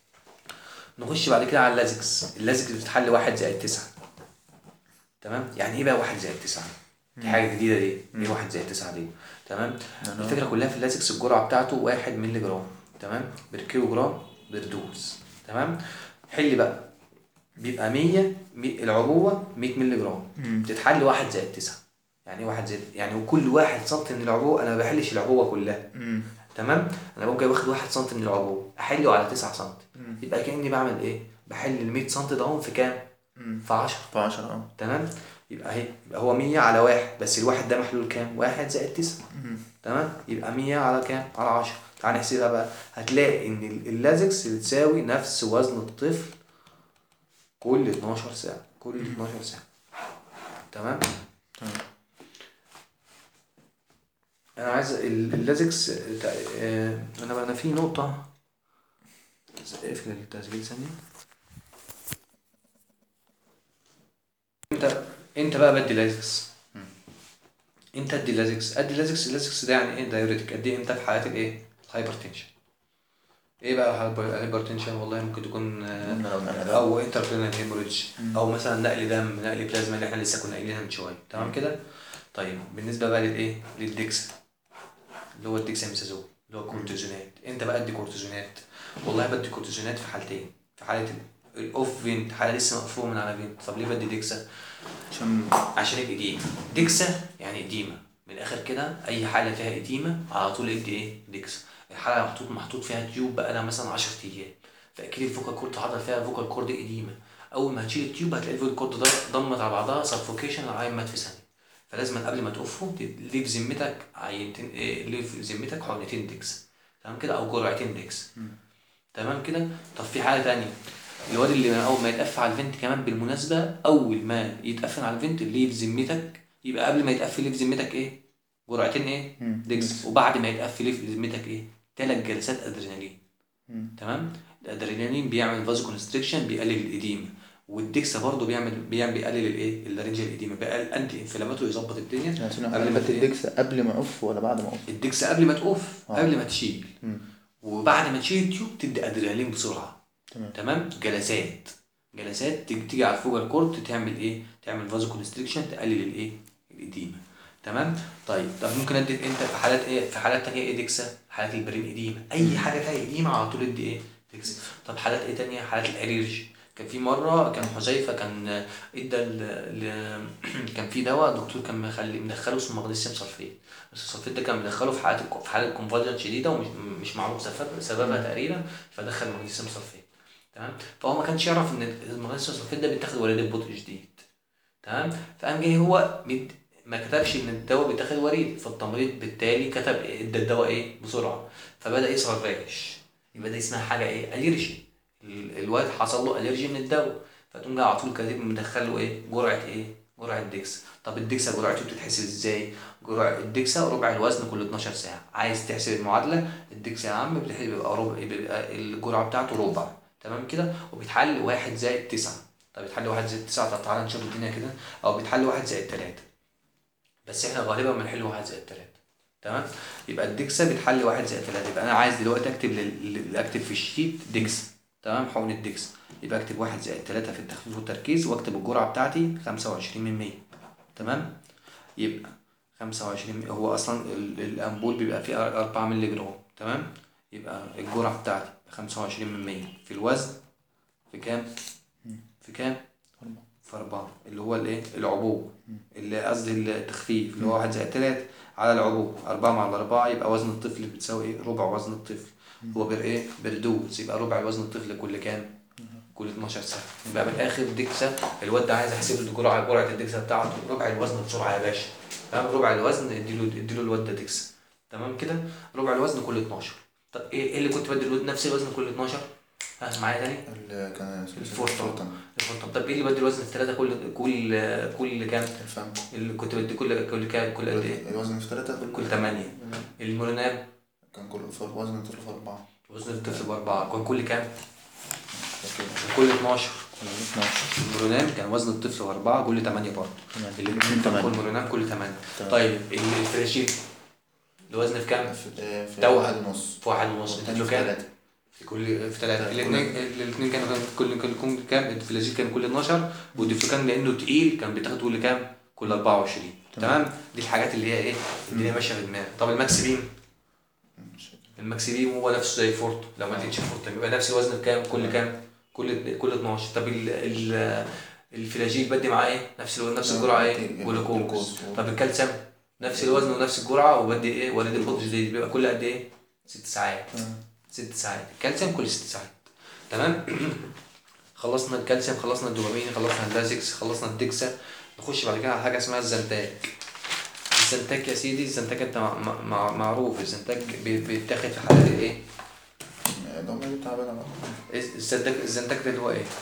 [SPEAKER 1] نخش بعد كده على اللازكس اللازكس بتتحل واحد زائد تسعة تمام يعني ايه بقى واحد زائد تسعة دي حاجه جديده دي ايه واحد زائد تسعة دي تمام
[SPEAKER 2] أنا-
[SPEAKER 1] الفكره كلها في اللازكس الجرعه بتاعته واحد مللي جرام تمام بالكيلو جرام بالدوز تمام حل بقى بيبقى 100 مي- العبوه 100 مللي جرام
[SPEAKER 2] مم.
[SPEAKER 1] بتتحل واحد زائد تسعة يعني ايه واحد زائد يعني وكل واحد سنتي من العبوه انا ما بحلش العبوه كلها
[SPEAKER 2] مم.
[SPEAKER 1] تمام انا بقوم جاي واخد واحد سنتي من العبوه احله على 9 سنتي
[SPEAKER 2] مم.
[SPEAKER 1] يبقى كاني بعمل ايه بحل ال 100 سنتي ده في كام
[SPEAKER 2] مم.
[SPEAKER 1] في 10
[SPEAKER 2] في 10 اه
[SPEAKER 1] تمام يبقى اهي يبقى هو 100 على واحد بس الواحد ده محلول كام واحد زائد 9
[SPEAKER 2] مم.
[SPEAKER 1] تمام يبقى 100 على كام على 10 تعال نحسبها بقى هتلاقي ان ال- اللازكس بتساوي نفس وزن الطفل كل 12 ساعه كل 12 ساعه تمام
[SPEAKER 2] تمام.
[SPEAKER 1] انا عايز ال- اللازكس تع- آه، انا بقى انا في نقطه اقفل التسجيل ثانيه انت انت بقى بدي لازكس انت ادي لازكس ادي لازكس اللازكس ده يعني ايه دايوريتك ادي انت في حالات الايه الهايبرتنشن ايه بقى الهايبرتنشن والله ممكن تكون آه،
[SPEAKER 2] قلنا لو نعمل
[SPEAKER 1] او انتربرينال هيموريدج او مثلا نقل دم نقل بلازما اللي احنا لسه كنا قايلينها من شويه تمام كده طيب بالنسبه بقى للايه للديكسا اللي هو الديكساميثازون اللي هو الكورتيزونات انت بقى ادي كورتيزونات والله بدي كورتيزونات في حالتين في حاله الاوف فينت حاله لسه مقفوله من على فينت طب ليه بدي ديكسا
[SPEAKER 2] عشان
[SPEAKER 1] عشان الإديمة ديكسا يعني إديمة من الآخر كده أي حالة فيها إديمة على طول ادي إيه ديكسا الحالة محطوط محطوط فيها تيوب بقى لها مثلا 10 أيام فأكيد الفوكال كورد حاطط فيها فوكال كورد إديمة أول ما هتشيل التيوب هتلاقي الفوكال كورد ده ضمت على بعضها سفوكيشن العين مات في ثانية فلازم قبل ما تقفه ليه في ذمتك عينتين إيه ليه في ذمتك حقنتين ديكس تمام كده أو جرعتين ديكس تمام كده طب في حاجة تانية الواد اللي اول ما يتقفل على الفنت كمان بالمناسبه اول ما يتقفل على الفنت اللي في ذمتك يبقى قبل ما يتقفل اللي في ذمتك ايه جرعتين ايه
[SPEAKER 2] مم.
[SPEAKER 1] ديكس وبعد ما يتقفل اللي في ذمتك ايه ثلاث جلسات ادرينالين
[SPEAKER 2] مم.
[SPEAKER 1] تمام الادرينالين بيعمل فازو كونستريكشن بيقلل الاديمه والدكسا برضه بيعمل بيعمل بيقلل الايه اللارنجال ايديما بقى الانتي انفلاماتوري يظبط الدنيا
[SPEAKER 2] يعني عشان
[SPEAKER 1] قبل ما
[SPEAKER 2] حضرتك
[SPEAKER 1] ت-
[SPEAKER 2] الدكسة قبل ما اقف ولا بعد ما اقف
[SPEAKER 1] الدكسا قبل ما تقف
[SPEAKER 2] آه.
[SPEAKER 1] قبل ما تشيل
[SPEAKER 2] مم.
[SPEAKER 1] وبعد ما تشيل التيوب تدي ادرينالين بسرعه
[SPEAKER 2] تمام
[SPEAKER 1] تمام جلسات جلسات تيجي تيجي على الفوجر كورت تعمل ايه تعمل فازو كونستريكشن تقلل الايه الاديمه تمام طيب طب ممكن ادي انت في حالات ايه في حالات تانية ايه ديكسا حالات البرين اديمه اي حاجه فيها اديمه على طول ادي ايه ديكسا طب حالات ايه تانية حالات الالرجي كان في مره كان حذيفه كان ادى ل... ل... كان في دواء الدكتور كان مخلي مدخله اسمه مغنيسيوم سلفيت بس السلفيت ده كان مدخله في حالات الك- في حاله كونفالجن شديده ومش مش معروف سبب سببها تقريبا فدخل مغنيسيوم سلفيت تمام فهو ما كانش يعرف ان المغنيسيوم سلفيت ده بيتاخد وريد ببطء شديد تمام فقام جاي هو مد... ما كتبش ان الدواء بيتاخد وريد فالتمريض بالتالي كتب ادى الدواء ايه بسرعه فبدا يظهر راش يبقى ده اسمها حاجه ايه الرجي ال- الواد حصل له الرجي من الدواء فتقوم جاي على طول كاتب مدخل له ايه جرعه ايه جرعه ديكس طب الديكسا جرعته بتتحسب ازاي جرعه الديكسا ربع الوزن كل 12 ساعه عايز تحسب المعادله الديكسا يا عم بتحسب بيبقى ربع بيبقى الجرعه بتاعته ربع تمام كده وبيتحل واحد زائد تسعة طب بيتحل واحد زائد تسعة طب تعالى نشوف الدنيا كده او بيتحل واحد زائد تلاتة بس احنا غالبا بنحل واحد زائد تلاتة تمام يبقى الدكسا بتحل واحد زائد تلاتة يبقى انا عايز دلوقتي اكتب لل... لل- اكتب في الشيت دكس تمام حقن الدكس يبقى اكتب واحد زائد تلاتة في التخفيف والتركيز واكتب الجرعة بتاعتي خمسة وعشرين من مية تمام يبقى خمسة وعشرين هو اصلا ال... الامبول بيبقى فيه أر- أربعة مللي جرام تمام يبقى الجرعة بتاعتي خمسة وعشرين من مية في الوزن في كام؟ في كام؟
[SPEAKER 2] أربعة.
[SPEAKER 1] في أربعة اللي هو الإيه؟ العبوة اللي قصدي التخفيف اللي هو واحد زائد تلاتة على العبوة أربعة مع الأربعة يبقى وزن الطفل بتساوي إيه؟ ربع وزن الطفل هو بر إيه؟ بردوز يبقى ربع وزن الطفل كل كام؟ كل 12 ساعة يبقى من الآخر ديكسا الواد ده عايز أحسب له جرعة جرعة الديكسا بتاعته ربع الوزن بسرعة يا باشا تمام ربع الوزن اديله اديله الواد ده ديكسا تمام كده ربع الوزن كل 12 طب إيه إيه اللي كنت بدي الواد نفس الوزن كل 12 ها معايا تاني؟
[SPEAKER 2] اللي كان
[SPEAKER 1] الفورتون. الفورتون طب ايه اللي بدي الوزن الثلاثة كل كل كل كام؟
[SPEAKER 2] الفم
[SPEAKER 1] اللي كنت بدي كل كل كام كل قد ايه؟
[SPEAKER 2] الوزن في ثلاثة
[SPEAKER 1] كل ثمانية المونونام
[SPEAKER 2] كان كل في وزن الطفل في أربعة
[SPEAKER 1] وزن الطفل بأربعة كان كل كام؟
[SPEAKER 2] لكن
[SPEAKER 1] كل 12
[SPEAKER 2] كنا 12
[SPEAKER 1] المونونام كان وزن الطفل بأربعة كل 8 برضه
[SPEAKER 2] تمام.
[SPEAKER 1] الاثنين
[SPEAKER 2] اتنين
[SPEAKER 1] كان كل
[SPEAKER 2] تمانية.
[SPEAKER 1] مونونام كل 8
[SPEAKER 2] تمام.
[SPEAKER 1] طيب الفريشيت الوزن في كام؟
[SPEAKER 2] في في
[SPEAKER 1] توأم.
[SPEAKER 2] واحد ونص
[SPEAKER 1] في واحد ونص
[SPEAKER 2] والتاني
[SPEAKER 1] اديته
[SPEAKER 2] في
[SPEAKER 1] كام؟
[SPEAKER 2] ثلاثة
[SPEAKER 1] في كل في ثلاثة
[SPEAKER 2] كل-
[SPEAKER 1] الاثنين الاثنين كانوا كل كل كل كام الفلاجيل كان كل 12 والديفلوكان لانه تقيل كان بيتاخد كل كام؟ كل 24
[SPEAKER 2] تمام.
[SPEAKER 1] تمام دي الحاجات اللي هي ايه الدنيا ماشيه في دماغك طب الماكس بيم
[SPEAKER 2] مش فاكر.
[SPEAKER 1] الماكس بيم هو نفسه زي فورتو لو ما لقيتش فورتو يبقى نفس الوزن بكام كل كام كل كل 12 طب ال ال الفلاجيل بدي معاه ايه نفس الوزن نفس الجرعه ايه جلوكوز
[SPEAKER 2] جلوكوز.
[SPEAKER 1] طب الكالسيوم نفس الوزن ونفس الجرعه وبدي ايه ولد الفوتو جديد بيبقى كل قد ايه ست ساعات
[SPEAKER 2] تمام.
[SPEAKER 1] ست ساعات الكالسيوم كل ست ساعات تمام خلصنا الكالسيوم خلصنا الدوبامين خلصنا اللازكس خلصنا الدكسا نخش بعد كده على حاجه اسمها الزنتاج الزنتاج يا سيدي الزنتاج انت مع- مع- مع- معروف الزنتاج بي- بيتاخد في حالات الايه
[SPEAKER 2] الضمة دي تعبانة بقى
[SPEAKER 1] الزنتاج الزنتاج ده اللي هو ايه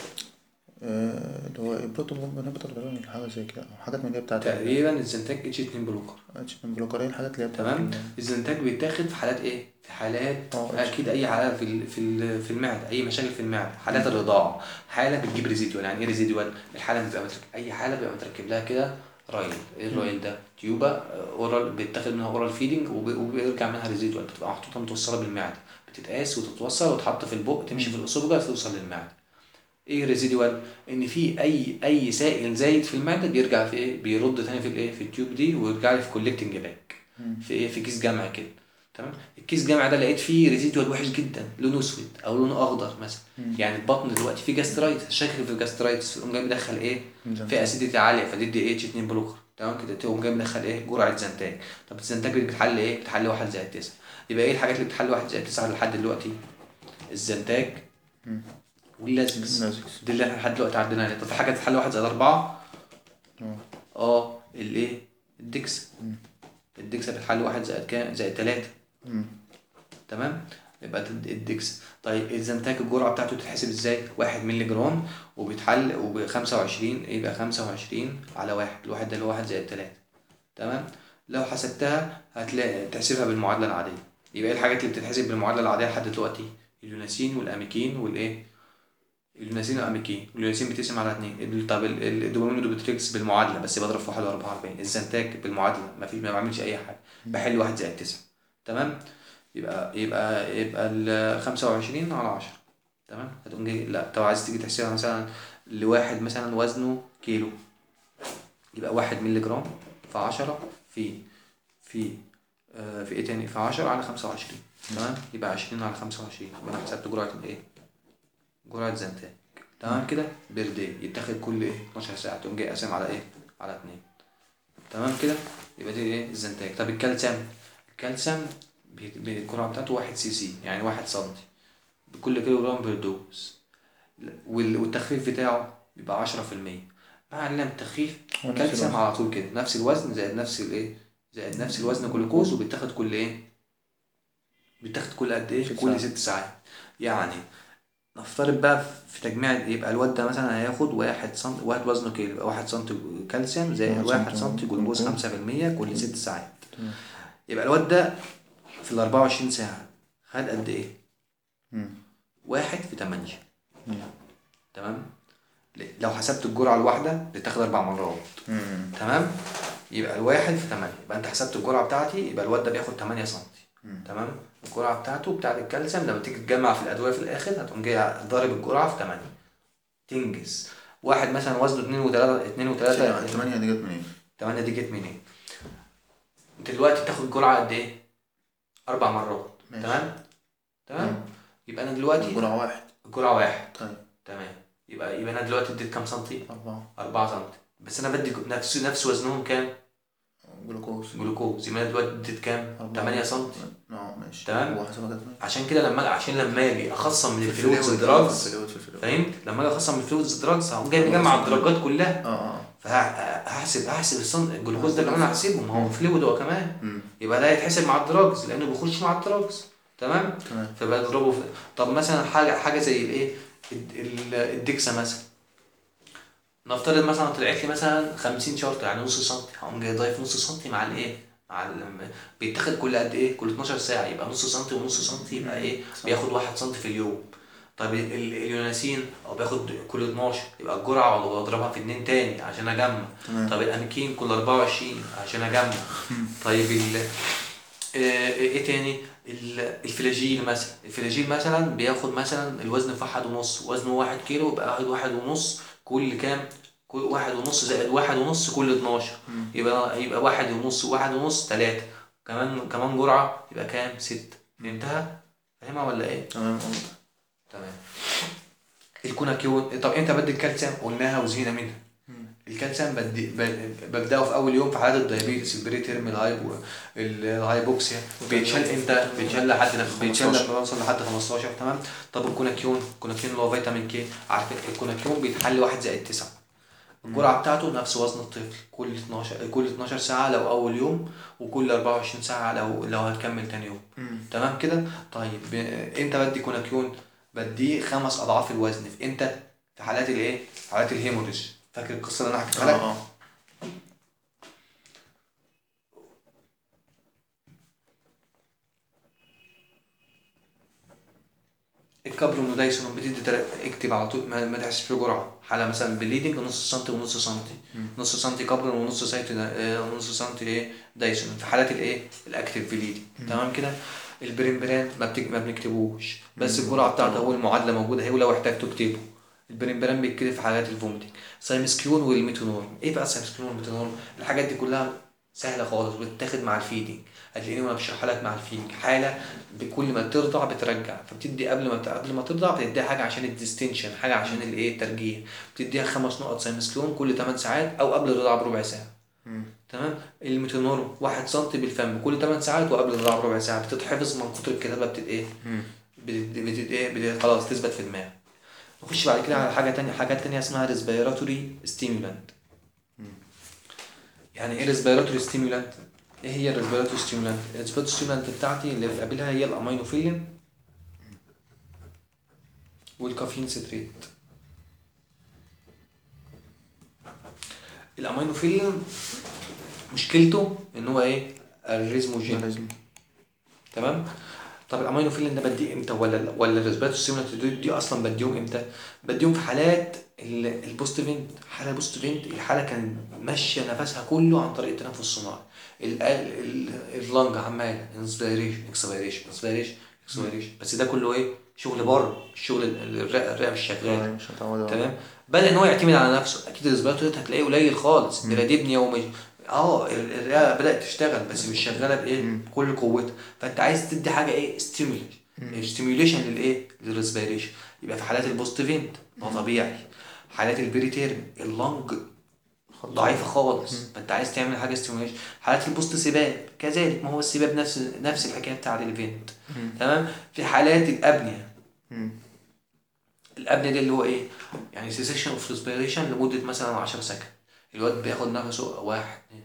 [SPEAKER 2] آه، اللي هو بروتون بومب انهبيتور تقريبا حاجة زي كده أو حاجات من اللي هي بتاعت
[SPEAKER 1] تقريبا الزنتاج اتش 2 بلوكر
[SPEAKER 2] اتش بلوكر ايه الحاجات اللي هي بتاعت
[SPEAKER 1] تمام
[SPEAKER 2] ال-
[SPEAKER 1] الزنتاج بيتاخد في حالات ايه في حالات
[SPEAKER 2] اه،
[SPEAKER 1] اكيد اي حاله في ال- في ال- في المعده اي مشاكل في المعده حالات الرضاعه حاله بتجيب ريزيدوال يعني ايه ريزيدوال الحاله بيبقى مترك... اي حاله بيبقى متركب لها كده رايل ايه الرايل ده تيوبه آه، اورال بيتاخد منها اورال فيدنج وب- وبيرجع منها ريزيدوال بتبقى محطوطه متوصله بالمعده بتتقاس وتتوصل وتتحط في البق تمشي في الاسوفجاس توصل للمعده ايه ريزيدوال ان في اي اي سائل زايد في المعده بيرجع في ايه بيرد تاني في الايه في التيوب دي ويرجع لي في كولكتنج باك
[SPEAKER 2] مم.
[SPEAKER 1] في ايه في كيس جمع كده تمام الكيس جمع ده لقيت فيه ريزيدوال وحش جدا لونه اسود او لونه اخضر مثلا
[SPEAKER 2] مم.
[SPEAKER 1] يعني البطن دلوقتي فيه جاسترايتس شاكك في الجاسترايتس تقوم جاي مدخل ايه
[SPEAKER 2] زنتاج.
[SPEAKER 1] في اسيديتي عاليه فتدي اتش 2 بلوكر تمام كده تقوم جاي مدخل ايه جرعه زنتاج طب الزنتاج اللي بتحل ايه بتحل 1 زائد 9 يبقى ايه الحاجات اللي بتحل 1 زائد 9 لحد دلوقتي الزنتاج
[SPEAKER 2] مم.
[SPEAKER 1] واللازكس
[SPEAKER 2] لازكس.
[SPEAKER 1] دي اللي احنا لحد دلوقتي عندنا عليها طب في حاجه تحل 1 زائد 4
[SPEAKER 2] اه.
[SPEAKER 1] اه الايه الدكس
[SPEAKER 2] مم.
[SPEAKER 1] الدكسة بتحل واحد زائد كام زائد تلاتة
[SPEAKER 2] مم.
[SPEAKER 1] تمام يبقى ده الدكس طيب الزنتاج الجرعة بتاعته تتحسب ازاي واحد مللي جرام وبيتحل وب 25 يبقى 25 على واحد الواحد ده اللي هو واحد زائد تلاتة تمام لو حسبتها هتلاقي تحسبها بالمعادلة العادية يبقى ايه الحاجات اللي بتتحسب بالمعادلة العادية لحد دلوقتي اليوناسين والاميكين والايه اليوناسين والاميكين اليوناسين بتقسم على اتنين ال- طب ال- ال- الدوبامين والدوبوتريكس بالمعادله بس بضرب في 1 44 الزنتاج بالمعادله ما في ما بعملش اي حاجه بحل 1 زائد 9 تمام يبقى يبقى يبقى ال 25 على 10 تمام هتقوم جاي لا طب عايز تيجي تحسبها مثلا لواحد مثلا وزنه كيلو يبقى واحد مللي جرام في 10 في في آه في ايه تاني في 10 على 25 تمام يبقى 20 على 25 يبقى انا حسبت جرعه الايه جرعه زنتاج تمام كده بير داي يتاخد كل ايه 12 ساعه تقوم جاي قاسم على ايه على 2 تمام كده يبقى دي ايه الزنتاج طب الكالسيوم الكالسيوم بي- بي- الجرعه بتاعته 1 سي سي يعني 1 سنتي بكل كيلو جرام بير دوز وال- والتخفيف بتاعه بيبقى 10% مع علم التخفيف
[SPEAKER 2] هو نفس
[SPEAKER 1] كالسيوم
[SPEAKER 2] الوزن.
[SPEAKER 1] على طول كده نفس الوزن زائد نفس الايه زائد نفس الوزن جلوكوز وبيتاخد كل ايه بيتاخد كل قد ايه
[SPEAKER 2] ست
[SPEAKER 1] كل
[SPEAKER 2] ساعات.
[SPEAKER 1] ست ساعات يعني نفترض بقى في تجميع يبقى الواد ده مثلا هياخد واحد سم واحد وزنه كيلو يبقى واحد سم كالسيوم زائد
[SPEAKER 2] واحد
[SPEAKER 1] واحد
[SPEAKER 2] سنتي
[SPEAKER 1] سم جلوكوز
[SPEAKER 2] جلوكوز.
[SPEAKER 1] خمسة في المية كل ست ساعات
[SPEAKER 2] تمام.
[SPEAKER 1] يبقى الواد ده في ال 24 ساعة خد قد ايه؟
[SPEAKER 2] مم.
[SPEAKER 1] واحد في تمانية
[SPEAKER 2] مم.
[SPEAKER 1] تمام؟ لو حسبت الجرعة الواحدة بتاخد أربع مرات
[SPEAKER 2] مم.
[SPEAKER 1] تمام يبقى الواحد في 8 يبقى انت حسبت الجرعه بتاعتي يبقى الواد ده بياخد 8 سم
[SPEAKER 2] مم.
[SPEAKER 1] تمام الجرعه بتاعته بتاعت الكالسيوم لما تيجي تجمع في الادويه في الاخر هتقوم جاي ضارب الجرعه في 8 تنجز واحد مثلا وزنه 2 و3 2 و3
[SPEAKER 2] يعني 8 دي جت منين؟
[SPEAKER 1] 8 دي جت منين انت دلوقتي بتاخد جرعه قد ايه اربع مرات
[SPEAKER 2] ماشي.
[SPEAKER 1] تمام تمام
[SPEAKER 2] مم.
[SPEAKER 1] يبقى انا دلوقتي
[SPEAKER 2] جرعة واحد
[SPEAKER 1] الجرعه واحد
[SPEAKER 2] طيب
[SPEAKER 1] تمام يبقى يبقى انا دلوقتي اديت كام سنتي
[SPEAKER 2] أربعة
[SPEAKER 1] 4 سم بس انا بدي نفس نفس وزنهم كام
[SPEAKER 2] جلوكوز
[SPEAKER 1] جلوكوز يبقى انا دلوقتي اديت كام
[SPEAKER 2] أربعة.
[SPEAKER 1] 8 سم
[SPEAKER 2] اه ماشي
[SPEAKER 1] تمام.
[SPEAKER 2] هو حسبها جت منين؟
[SPEAKER 1] عشان كده لما عشان لما اجي اخصم من
[SPEAKER 2] في
[SPEAKER 1] الفلويدز
[SPEAKER 2] الفلويد،
[SPEAKER 1] دراجز
[SPEAKER 2] في الفلويد، في الفلويد.
[SPEAKER 1] فهمت لما اجي اخصم من الفلويدز دراجز هقوم جاي مجمع الدرجات كلها
[SPEAKER 2] اه اه
[SPEAKER 1] فهحسب هحسب الصن الجلوكوز ده كمان هحسبه ما هو فلويد هو كمان
[SPEAKER 2] مم.
[SPEAKER 1] يبقى ده يتحسب مع الدراجز لانه بيخش مع الدراجز تمام
[SPEAKER 2] تمام
[SPEAKER 1] فبضربه في... طب مثلا حاجه حاجه زي الايه الد- ال- الدكسا مثلا نفترض مثلا طلعت لي مثلا 50 شرطه يعني نص سنتي هقوم جاي ضايف نص سنتي مع الايه مع ال... بيتاخد كل قد ايه كل 12 ساعه يبقى نص سنتي ونص سنتي يبقى ايه
[SPEAKER 2] صح.
[SPEAKER 1] بياخد 1 سنتي في اليوم طب ال- ال- اليوناسين او بياخد كل 12 يبقى الجرعه ولا بضربها في اتنين تاني عشان اجمع
[SPEAKER 2] تمام
[SPEAKER 1] طب الاميكين كل 24 عشان اجمع طيب ال آه، ايه تاني ال- الفلاجيل مثلا الفلاجيل مثلا بياخد مثلا الوزن في واحد ونص وزنه واحد كيلو يبقى واحد واحد ونص كل كام كل واحد ونص زائد واحد ونص كل 12
[SPEAKER 2] مم.
[SPEAKER 1] يبقى يبقى واحد ونص واحد ونص تلاتة كمان كمان جرعة يبقى كام ستة فهمتها؟ فاهمها ولا ايه؟
[SPEAKER 2] تمام واضح.
[SPEAKER 1] تمام الكوناكيون طب امتى بدي الكالسيوم؟ قلناها وزهقنا منها
[SPEAKER 2] مم.
[SPEAKER 1] الكالسيوم بدي ب- ببداه في اول يوم في حالات الدايابيتس البريتيرم الهايبو الهايبوكسيا بيتشال امتى؟ بيتشال لحد بيتشال
[SPEAKER 2] 15.
[SPEAKER 1] لما يوصل لحد 15 تمام طب الكوناكيون الكوناكيون اللي هو فيتامين كي عارف الكوناكيون بيتحل 1 زائد 9 الجرعه بتاعته نفس وزن الطفل كل 12 كل 12 ساعه لو اول يوم وكل 24 ساعه لو لو هتكمل تاني يوم
[SPEAKER 2] مم.
[SPEAKER 1] تمام كده طيب ب- امتى بدي كوناكيون بديه خمس اضعاف الوزن في امتى في حالات الايه في حالات الهيموريج فاكر القصه اللي انا حكيتها لك
[SPEAKER 2] اه اه
[SPEAKER 1] الكابرونودايسون بتدي تل... اكتب على طول ما, ما تحسبش جرعه حاله مثلا بليدنج نص سنتي ونص سنتي نص سنتي كابرون ونص سنتي آه، ونص سنتي ايه دايسون في حالات الايه الاكتيف بليدنج تمام كده البريمبران ما, بتك... ما بنكتبوش بس
[SPEAKER 2] مم.
[SPEAKER 1] الجرعه بتاعته هو المعادله موجوده اهي ولو احتاج تكتبه البريمبران بيتكتب في حالات الفوميتنج سايمسكيون والميتونورم ايه بقى السايمسكيون والميتونورم الحاجات دي كلها سهله خالص بتتاخد مع الفيدنج هتلاقيني وانا بشرحها لك مع الفيدنج حاله بكل ما ترضع بترجع فبتدي قبل ما قبل ما ترضع بتديها حاجه عشان الديستنشن حاجه عشان الايه الترجيع بتديها خمس نقط سايمسكيون كل 8 ساعات او قبل الرضاعه بربع ساعه
[SPEAKER 2] مم.
[SPEAKER 1] تمام الميتونورم 1 سم بالفم كل 8 ساعات وقبل الرضاعه بربع ساعه بتتحفظ من كتر الكتابه بتت ايه
[SPEAKER 2] مم.
[SPEAKER 1] بتت بتت ايه بتت خلاص تثبت في دماغك نخش بعد كده على حاجه تانية حاجات تانية اسمها ريسبيراتوري ستيمولانت يعني ايه ريسبيراتوري ستيمولانت ايه هي الريسبيراتوري ستيمولانت الريسبيراتوري ستيمولانت بتاعتي اللي بقابلها هي الامينوفيلين والكافيين ستريت الامينوفيلين مشكلته ان هو ايه الريزموجين
[SPEAKER 2] لازم
[SPEAKER 1] تمام طب الامينو فيلين ده بديه امتى ولا ولا الريسبيراتوري ستيمولانت دي, دي اصلا بديهم امتى بديهم في حالات ال- البوست فينت حاله بوست فينت الحاله كان ماشيه نفسها كله عن طريق التنفس الصناعي ال- ال- اللنج عماله انسبيريشن اكسبيريشن انسبيريشن اكسبيريشن بس ده كله ايه شغل بره الشغل ال- الرئه الرئه مش شغاله
[SPEAKER 2] مش هتعود على-
[SPEAKER 1] تمام بدا ان هو يعتمد على نفسه اكيد الريسبيراتوري هتلاقيه قليل خالص براديبنيا ومش اه ال- الرئه بدات تشتغل بس مش شغاله بايه بكل قوتها فانت عايز تدي حاجه ايه ستيموليشن ستيميوليشن للايه للريسبيريشن يبقى في حالات البوست فينت ما طبيعي حالات البريتيرم اللنج ضعيفه خالص فانت عايز تعمل حاجه ستيميوليشن حالات البوست سباب كذلك ما هو السباب نفس نفس الحكايه بتاعت الفينت تمام في حالات الابنيه
[SPEAKER 2] مم.
[SPEAKER 1] الابنيه دي اللي هو ايه يعني سيسيشن اوف ريسبيريشن لمده مثلا 10 سكند الواد بياخد نفسه واحد اتنين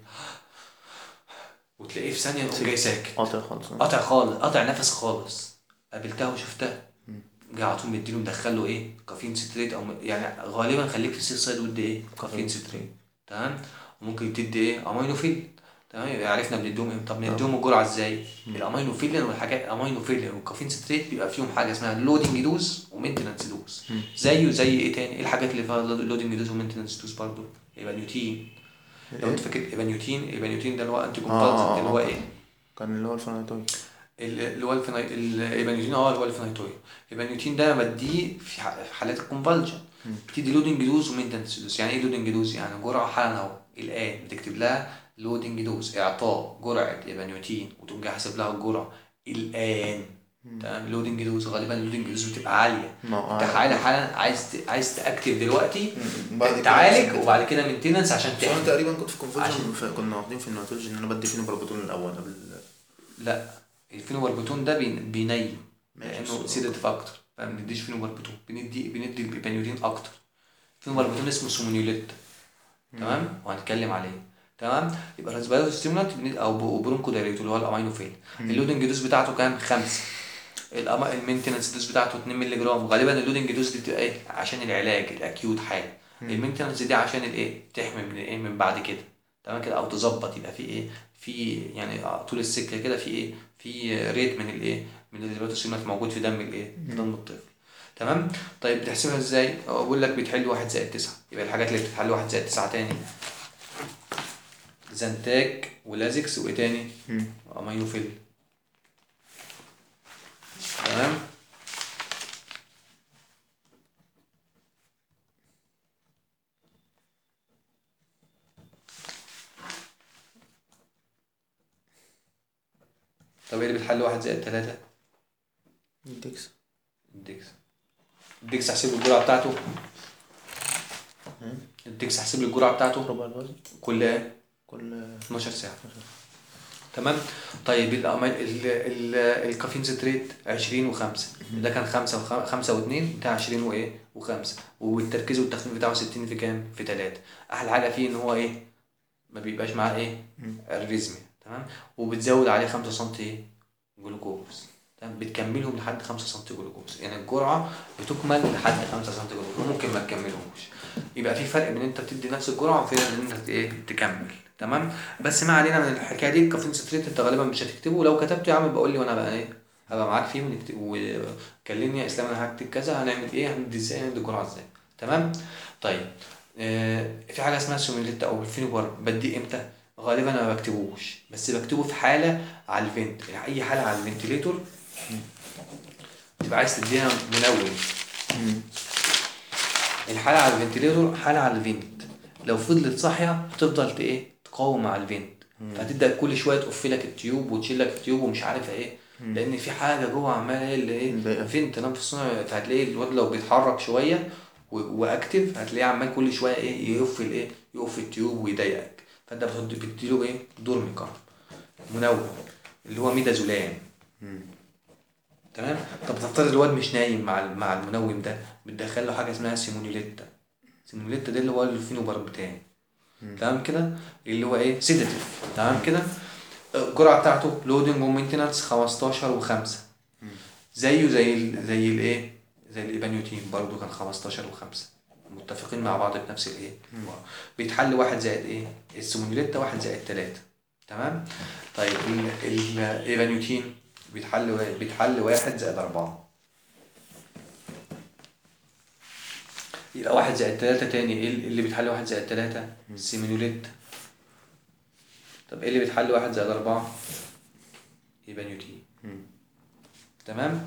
[SPEAKER 1] وتلاقيه في ثانيه يقوم جاي ساكت
[SPEAKER 2] قاطع خالص
[SPEAKER 1] قطع خالص قطع نفس خالص قابلتها وشفتها جه على طول مديله مدخله ايه كافيين ستريت او م- يعني غالبا خليك في السيل سايد ود ايه كافيين ستريت تمام وممكن تدي ايه امينوفيل تمام يبقى عرفنا بنديهم ايه طب نديهم الجرعه ازاي الامينوفيلين والحاجات الامينوفيلين والكافيين ستريت بيبقى فيهم حاجه اسمها لودنج دوز ومينتنس دوز زيه زي ايه تاني ايه الحاجات اللي فيها لودنج دوز ومينتنس دوز برضه يبقى نيوتين لو انت فاكر يبقى نيوتين يبقى نيوتين ده اللي هو انتي
[SPEAKER 2] آه، آه،
[SPEAKER 1] كومبالسنت اللي هو
[SPEAKER 2] آه.
[SPEAKER 1] ايه
[SPEAKER 2] كان اللي هو الفنايتوي
[SPEAKER 1] اللي هو الفينايت الايبانيوتين اه اللي هو الفينايتوين الايبانيوتين ده بديه في ح- في حالات الكونفالجن بتدي لودنج دوز ومينتنس دوز يعني ايه لودنج دوز يعني جرعه حالا اهو الان بتكتب لها لودنج دوز اعطاء جرعه ايبانيوتين وتقوم جاي حاسب لها الجرعه الان تمام لودنج دوز غالبا اللودنج دوز بتبقى عاليه
[SPEAKER 2] ما هو
[SPEAKER 1] انت
[SPEAKER 2] عارف.
[SPEAKER 1] حالا حالا عايز ت- عايز تاكتف دلوقتي
[SPEAKER 2] مم. بعد كده
[SPEAKER 1] تعالج
[SPEAKER 2] مثلا-
[SPEAKER 1] وبعد كده مينتنس عشان
[SPEAKER 2] بس انا
[SPEAKER 1] تحمي
[SPEAKER 2] تقريبا كنت في
[SPEAKER 1] عشان-
[SPEAKER 2] كونفولجن كنا واخدين في النيوتولوجي ان انا بدي فينوباربيتول الاول قبل
[SPEAKER 1] لا الفينوباربيتون ده بين- بينيم
[SPEAKER 2] ماشي،
[SPEAKER 1] لانه
[SPEAKER 2] بس-
[SPEAKER 1] سيداتيف اكتر ما بنديش فينوباربيتون بندي بندي البيبانيولين اكتر الفينوباربيتون اسمه سومونيوليت تمام وهنتكلم عليه تمام يبقى الريسبيراتوري ستيمولانت او برونكو دايريتو اللي هو الامينوفيل اللودنج دوز بتاعته كام خمسة الأما- المينتنس دوز بتاعته 2 مللي جرام غالبا اللودنج دوز دي بتبقى ايه عشان العلاج الاكيوت حاجه المينتنس دي عشان الايه تحمي من ايه من بعد كده تمام كده او تظبط يبقى في ايه في يعني طول السكه كده في ايه في ريت من الايه من الريبوتوسيمات موجود في دم الايه في دم الطفل تمام طيب بتحسبها ازاي اقول لك بتحل واحد زائد تسعة يبقى الحاجات اللي بتتحل واحد زائد تسعة تاني زنتاك ولازكس وايه تاني
[SPEAKER 2] مم.
[SPEAKER 1] امينوفيل تمام طب ايه اللي بتحل واحد زائد تلاتة
[SPEAKER 2] الدكس
[SPEAKER 1] الدكس الدكس احسب له الجرعة بتاعته
[SPEAKER 2] مم.
[SPEAKER 1] الدكس احسب له الجرعة بتاعته
[SPEAKER 2] ربع الوزن
[SPEAKER 1] كل ايه
[SPEAKER 2] كل
[SPEAKER 1] 12 ساعة تمام طيب الأمال ال ال الكافيين ستريت 20 و5 ده كان 5 5 و2 بتاع 20 وايه و5 والتركيز والتخفيف بتاعه 60 في كام في 3 احلى حاجه فيه ان هو ايه ما بيبقاش معاه ايه الريزمي تمام وبتزود عليه 5 سم ايه جلوكوز تمام بتكملهم لحد 5 سم جلوكوز يعني الجرعه بتكمل لحد 5 سم جلوكوز ممكن ما تكملهمش يبقى في فرق بين ان انت بتدي نفس الجرعه وفي ان انت ايه تكمل تمام بس ما علينا من الحكايه دي الكافيين ستريت انت غالبا مش هتكتبه لو كتبته يا عم بقول لي وانا بقى ايه هبقى معاك فيه ونكتب وكلمني يا اسلام انا هكتب كذا هنعمل ايه هندي ازاي هندي الجرعه ازاي تمام طيب آه في حاجه اسمها سوميليتا او الفينوبار بديه امتى غالبا انا ما بكتبوش بس بكتبه في حاله على الفنت اي حاله على الفنتليتور تبقى عايز تديها منوم
[SPEAKER 2] مم.
[SPEAKER 1] الحالة على الفنتليتور حالة على الفنت لو فضلت صاحية هتفضل ت- ايه تقاوم مع الفنت فهتبدأ كل شوية تقفل لك التيوب وتشيل لك التيوب ومش عارف ايه لأن في حاجة جوه عمالة هي اللي ايه
[SPEAKER 2] مضايقة.
[SPEAKER 1] فنت تنام في الصنع فهتلاقي الواد لو بيتحرك شوية و- واكتف هتلاقيه عمال كل شوية ايه يقفل ايه يقفل التيوب ويضايقك فانت بتحط بتديله ايه دورميكان منوم اللي هو ميدازولام
[SPEAKER 2] مم.
[SPEAKER 1] تمام طب تفترض الواد مش نايم مع ال- مع المنوم ده بتدخل له حاجه اسمها سيمونيليتا سيمونيليتا ده اللي هو الفينوبار بتاعي تمام كده اللي هو ايه سيداتيف تمام كده الجرعه بتاعته لودنج ومينتنانس 15 و5 زيه زي ال زي الايه زي الايبانيوتين برضو كان 15 و5 متفقين مع بعض بنفس الايه بيتحل واحد زائد ايه السيمونيليتا واحد زائد تلاتة تمام طيب ال- ال- الايبانيوتين بيتحل وا- بيتحل واحد زائد أربعة يبقى واحد زائد تلاتة تاني ايه اللي بيتحل واحد زائد تلاتة؟ سيمينوليت طب ايه اللي بيتحل واحد زائد أربعة؟ يبقى نيوتن تمام؟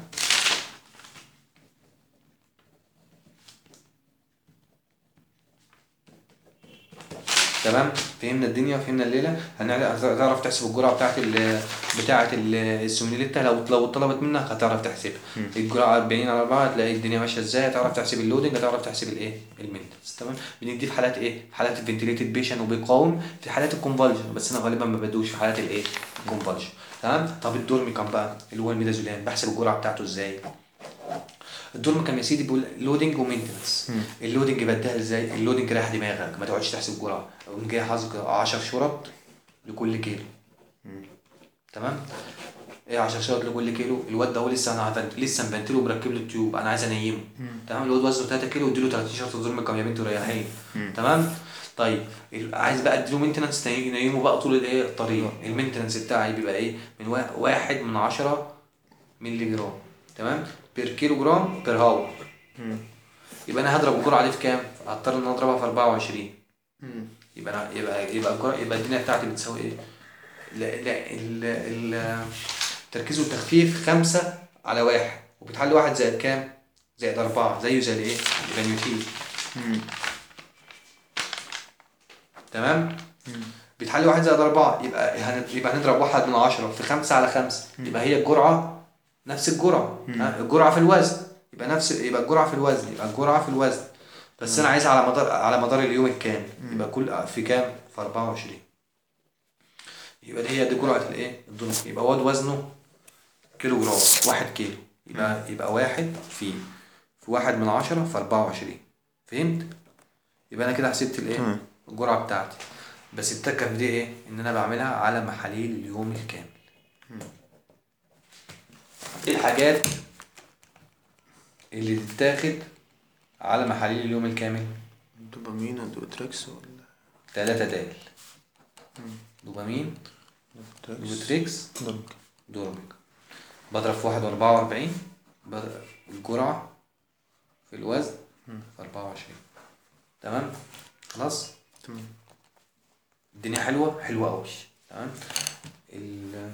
[SPEAKER 1] تمام فهمنا الدنيا وفهمنا الليله هنعرف هتعرف تحسب الجرعه بتاعت ال بتاعت ال- السوميليتا لو لو طلبت منك هتعرف تحسبها الجرعه 40 على 4 هتلاقي الدنيا ماشيه ازاي هتعرف تحسب اللودنج هتعرف تحسب الايه المينتنس تمام بندي في حالات ايه في حالات الفنتليتد بيشن وبيقاوم في حالات الكونفالجن بس انا غالبا ما بدوش في حالات الايه الكونفالجن تمام طب الدورميكان بقى اللي هو الميدازولام بحسب الجرعه بتاعته ازاي الدورميكان يا سيدي بيقول لودنج ومينتنس اللودنج بديها ازاي اللودنج رايح دماغك ما تقعدش تحسب جرعه قوم جاي حاطط 10 شرط لكل كيلو تمام ايه 10 شرط لكل كيلو الواد ده هو لسه انا عفنت لسه مبنتله ومركب له التيوب انا عايز انيمه تمام الواد وزنه 3 كيلو اديله 30 شرط دورميكان يا بنت وريحيه تمام طيب ال- عايز بقى اديله مينتنس تنيمه بقى طول الايه الطريق المينتنس بتاعي بيبقى ايه من وا- واحد من 10 مللي جرام تمام بير كيلو جرام بير هاور يبقى انا هضرب الجرعه دي في كام؟ هضطر ان انا اضربها في 24 يبقى أنا يبقى يبقى الجرعه يبقى الدنيا بتاعتي بتساوي ايه؟ لا لا ال ال التركيز والتخفيف خمسة على واحد وبتحل واحد زائد كام؟ زائد أربعة زيه زي الإيه؟ يبقى نيوتن تمام؟ بيتحل واحد زائد أربعة يبقى هن... يبقى هنضرب واحد من عشرة في خمسة على خمسة يبقى هي الجرعة نفس الجرعة ها، الجرعة في الوزن يبقى نفس يبقى الجرعة في الوزن يبقى الجرعة في الوزن بس أنا عايز على مدار على مدار اليوم الكامل يبقى كل في كام؟ في 24 يبقى دي هي دي جرعة الإيه؟ الدونر يبقى واد وزنه كيلو جرام واحد كيلو يبقى يبقى واحد في في واحد من عشرة في 24 فهمت؟ يبقى أنا كده حسبت الإيه؟
[SPEAKER 2] تمام.
[SPEAKER 1] الجرعة بتاعتي بس التكة في دي إيه؟ إن أنا بعملها على محاليل اليوم الكامل ايه الحاجات اللي تتاخد على محاليل اليوم الكامل
[SPEAKER 2] دوبامين ودوتريكس ولا
[SPEAKER 1] تلاتة دال دوبامين
[SPEAKER 2] دوتريكس
[SPEAKER 1] دوتريكس
[SPEAKER 2] دورميك
[SPEAKER 1] دورميك بضرب في واحد وأربعة وأربعين بضرب الجرعة في الوزن في أربعة وعشرين تمام خلاص
[SPEAKER 2] تمام
[SPEAKER 1] الدنيا حلوة حلوة أوي تمام ال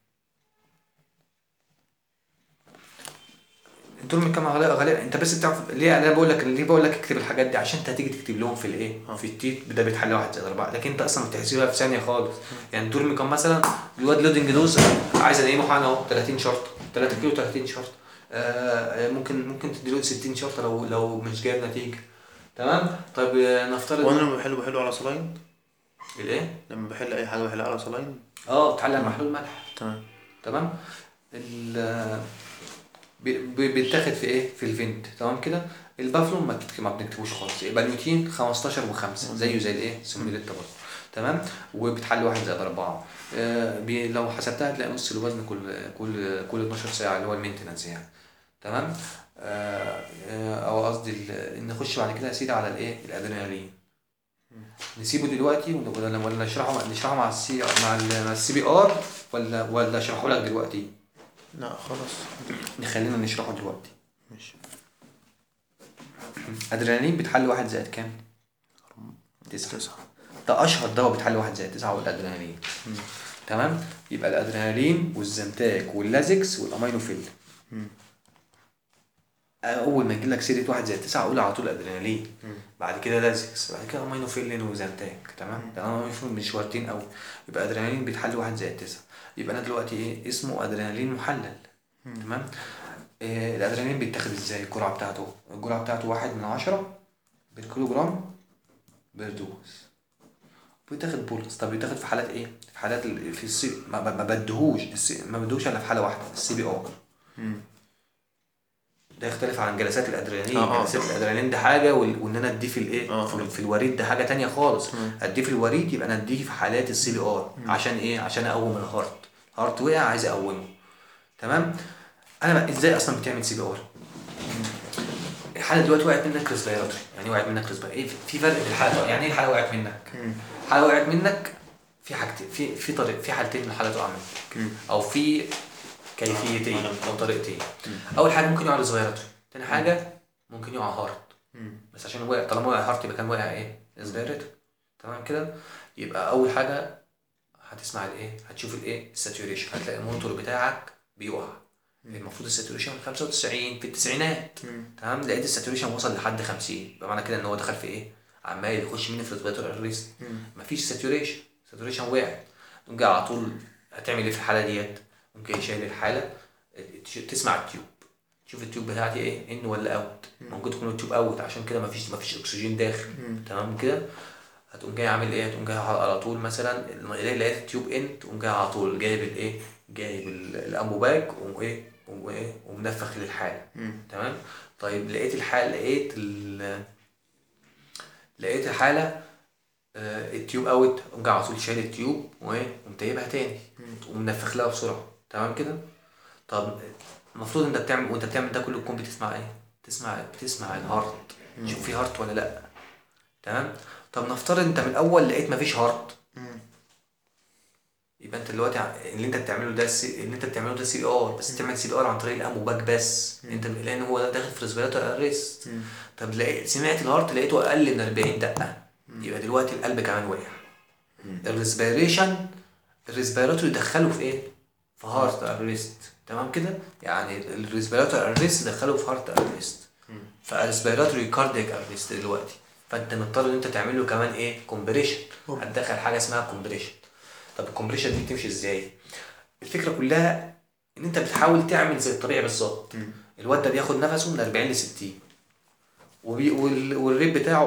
[SPEAKER 1] دول كما غالبا غالبا انت بس بتعرف ليه انا بقول لك ليه بقول لك اكتب الحاجات دي عشان انت هتيجي تكتب لهم في الايه
[SPEAKER 2] اه.
[SPEAKER 1] في التيت ده بيتحل واحد زائد اربعه لكن انت اصلا بتحسبها في ثانيه خالص يعني دول كان مثلا الواد لودنج دوز عايز انيمه حاجه اهو 30 شرط 3 كيلو 30 شرط آه ممكن ممكن تديله 60 شرط لو لو مش جايب نتيجه تمام طيب آه، نفترض
[SPEAKER 2] وانا لما بحله بحله على صلاين
[SPEAKER 1] الايه
[SPEAKER 2] لما بحل اي حاجه بحلها على صلاين
[SPEAKER 1] اه بتحلل محلول ملح
[SPEAKER 2] تمام
[SPEAKER 1] تمام ال بي- بي- بيتاخد في ايه في الفنت تمام كده البافلو ما بتك- ما بنكتبوش خالص يبقى النيوتين 15 و5 زيه زي الايه سيموليتا برضه تمام وبتحل واحد زائد أربعة آه بي لو حسبتها هتلاقي نص الوزن كل كل كل 12 ساعة اللي هو المينتنس يعني تمام آه آه، او قصدي ال- نخش بعد كده يا سيدي على الايه الادرينالين نسيبه دلوقتي ولا ولا ولا نشرحه نشرحه مع السي مع ال- مع السي بي ار ولا ولا اشرحه لك دلوقتي
[SPEAKER 2] لا خلاص
[SPEAKER 1] نخلينا نشرحه دلوقتي
[SPEAKER 2] ماشي
[SPEAKER 1] ادرينالين بتحل واحد زائد كام؟ تسعة
[SPEAKER 2] تسعة
[SPEAKER 1] ده اشهر دواء بتحل واحد زائد تسعة هو الادرينالين تمام يبقى الادرينالين والزنتاك واللازكس والامينوفيل
[SPEAKER 2] مم.
[SPEAKER 1] اول ما يجي لك سيره واحد زائد تسعة اقول على طول ادرينالين
[SPEAKER 2] مم.
[SPEAKER 1] بعد كده لازكس بعد كده امينوفيلين وزنتاك تمام ده انا مش مش وارتين قوي يبقى ادرينالين بيتحل واحد زائد تسعة يبقى انا دلوقتي ايه اسمه ادرينالين محلل تمام آه الادرينالين بيتاخد ازاي الجرعه بتاعته الجرعه بتاعته واحد من عشرة بالكيلو جرام بيردوز بيتاخد بولس طب بيتاخد في حالات ايه في حالات ال- في السي ما, ما ما بدهوش السي... ما بدهوش الا في حاله واحده السي بي ار
[SPEAKER 2] مم.
[SPEAKER 1] ده يختلف عن جلسات الادرينالين
[SPEAKER 2] آه، آه.
[SPEAKER 1] جلسات الادرينالين ده حاجه وال- وان انا اديه في الايه
[SPEAKER 2] آه،
[SPEAKER 1] في,
[SPEAKER 2] آه.
[SPEAKER 1] ال- في الوريد ده حاجه تانية خالص
[SPEAKER 2] مم.
[SPEAKER 1] اديه في الوريد يبقى انا اديه في حالات السي بي ار عشان ايه عشان اقوم الهارت الهارت وقع عايز اقومه تمام انا بقى ازاي اصلا بتعمل سي بي ار الحاله دلوقتي وقعت منك ريسبيراتوري يعني وقعت منك ريسبيراتوري ايه في فرق في الحاله يعني ايه الحاله وقعت منك
[SPEAKER 2] مم.
[SPEAKER 1] حاله وقعت منك في حاجتين في في طريق في حالتين من الحاله تقع منك
[SPEAKER 2] مم.
[SPEAKER 1] او في كيفيتين
[SPEAKER 2] آه.
[SPEAKER 1] او طريقتين اول حاجه ممكن يقع ريسبيراتوري تاني حاجه ممكن يقع هارت
[SPEAKER 2] مم.
[SPEAKER 1] بس عشان وقع طالما وقع هارت يبقى كان واقع ايه ريسبيراتوري تمام كده يبقى اول حاجه هتسمع الايه هتشوف الايه الساتوريشن هتلاقي المونيتور بتاعك بيقع المفروض الساتوريشن 95 في التسعينات
[SPEAKER 2] مم.
[SPEAKER 1] تمام لقيت الساتوريشن وصل لحد 50 بمعنى كده ان هو دخل في ايه عمال يخش مني في ريسبيراتوري اريست
[SPEAKER 2] مم.
[SPEAKER 1] مفيش ساتوريشن ساتوريشن وقع تقوم جاي على طول هتعمل ايه في الحاله ديت تقوم جاي شايل الحاله تش- تسمع التيوب تشوف التيوب بتاعتي ايه ان ولا اوت ممكن تكون التيوب اوت عشان كده مفيش مفيش اكسجين داخل
[SPEAKER 2] مم.
[SPEAKER 1] تمام كده هتقوم جاي عامل ايه هتقوم جاي على على طول مثلا لقيت لقيت التيوب ان تقوم جاي على طول جايب الايه جايب ال- الانبوباك وايه وايه ومنفخ للحاله
[SPEAKER 2] مم.
[SPEAKER 1] تمام طيب لقيت الحاله لقيت ال لقيت الحاله آه، التيوب اوت قوم جاي على طول شايل التيوب وايه قوم جايبها تاني ومنفخ لها بسرعه تمام كده طب المفروض انت بتعمل وانت بتعمل ده كله تكون بتسمع ايه تسمع بتسمع الهارت تشوف في هارت ولا لا تمام طب نفترض انت من الاول لقيت مفيش هارت
[SPEAKER 2] مم.
[SPEAKER 1] يبقى انت دلوقتي ع- اللي انت بتعمله ده السي... اللي انت بتعمله ده سي بي ار بس تعمل سي بي ار عن طريق الاموباك بس انت لان هو ده داخل في ريسبيراتور اريست
[SPEAKER 2] مم.
[SPEAKER 1] طب لقيت سمعت الهارت لقيته اقل من 40 دقه يبقى دلوقتي القلب كمان وقع الريسبيريشن الريسبيراتور يدخله في ايه؟ في هارت اريست تمام كده؟ يعني الريسبيراتور اريست دخله في هارت اريست فالريسبيراتوري كاردياك اريست دلوقتي فانت مضطر ان انت تعمل له كمان ايه؟ كومبريشن هتدخل حاجه اسمها كومبريشن طب الكومبريشن دي بتمشي ازاي؟ الفكره كلها ان انت بتحاول تعمل زي الطبيعي بالظبط الواد ده بياخد نفسه من 40 ل 60 وبي وال... والريت بتاعه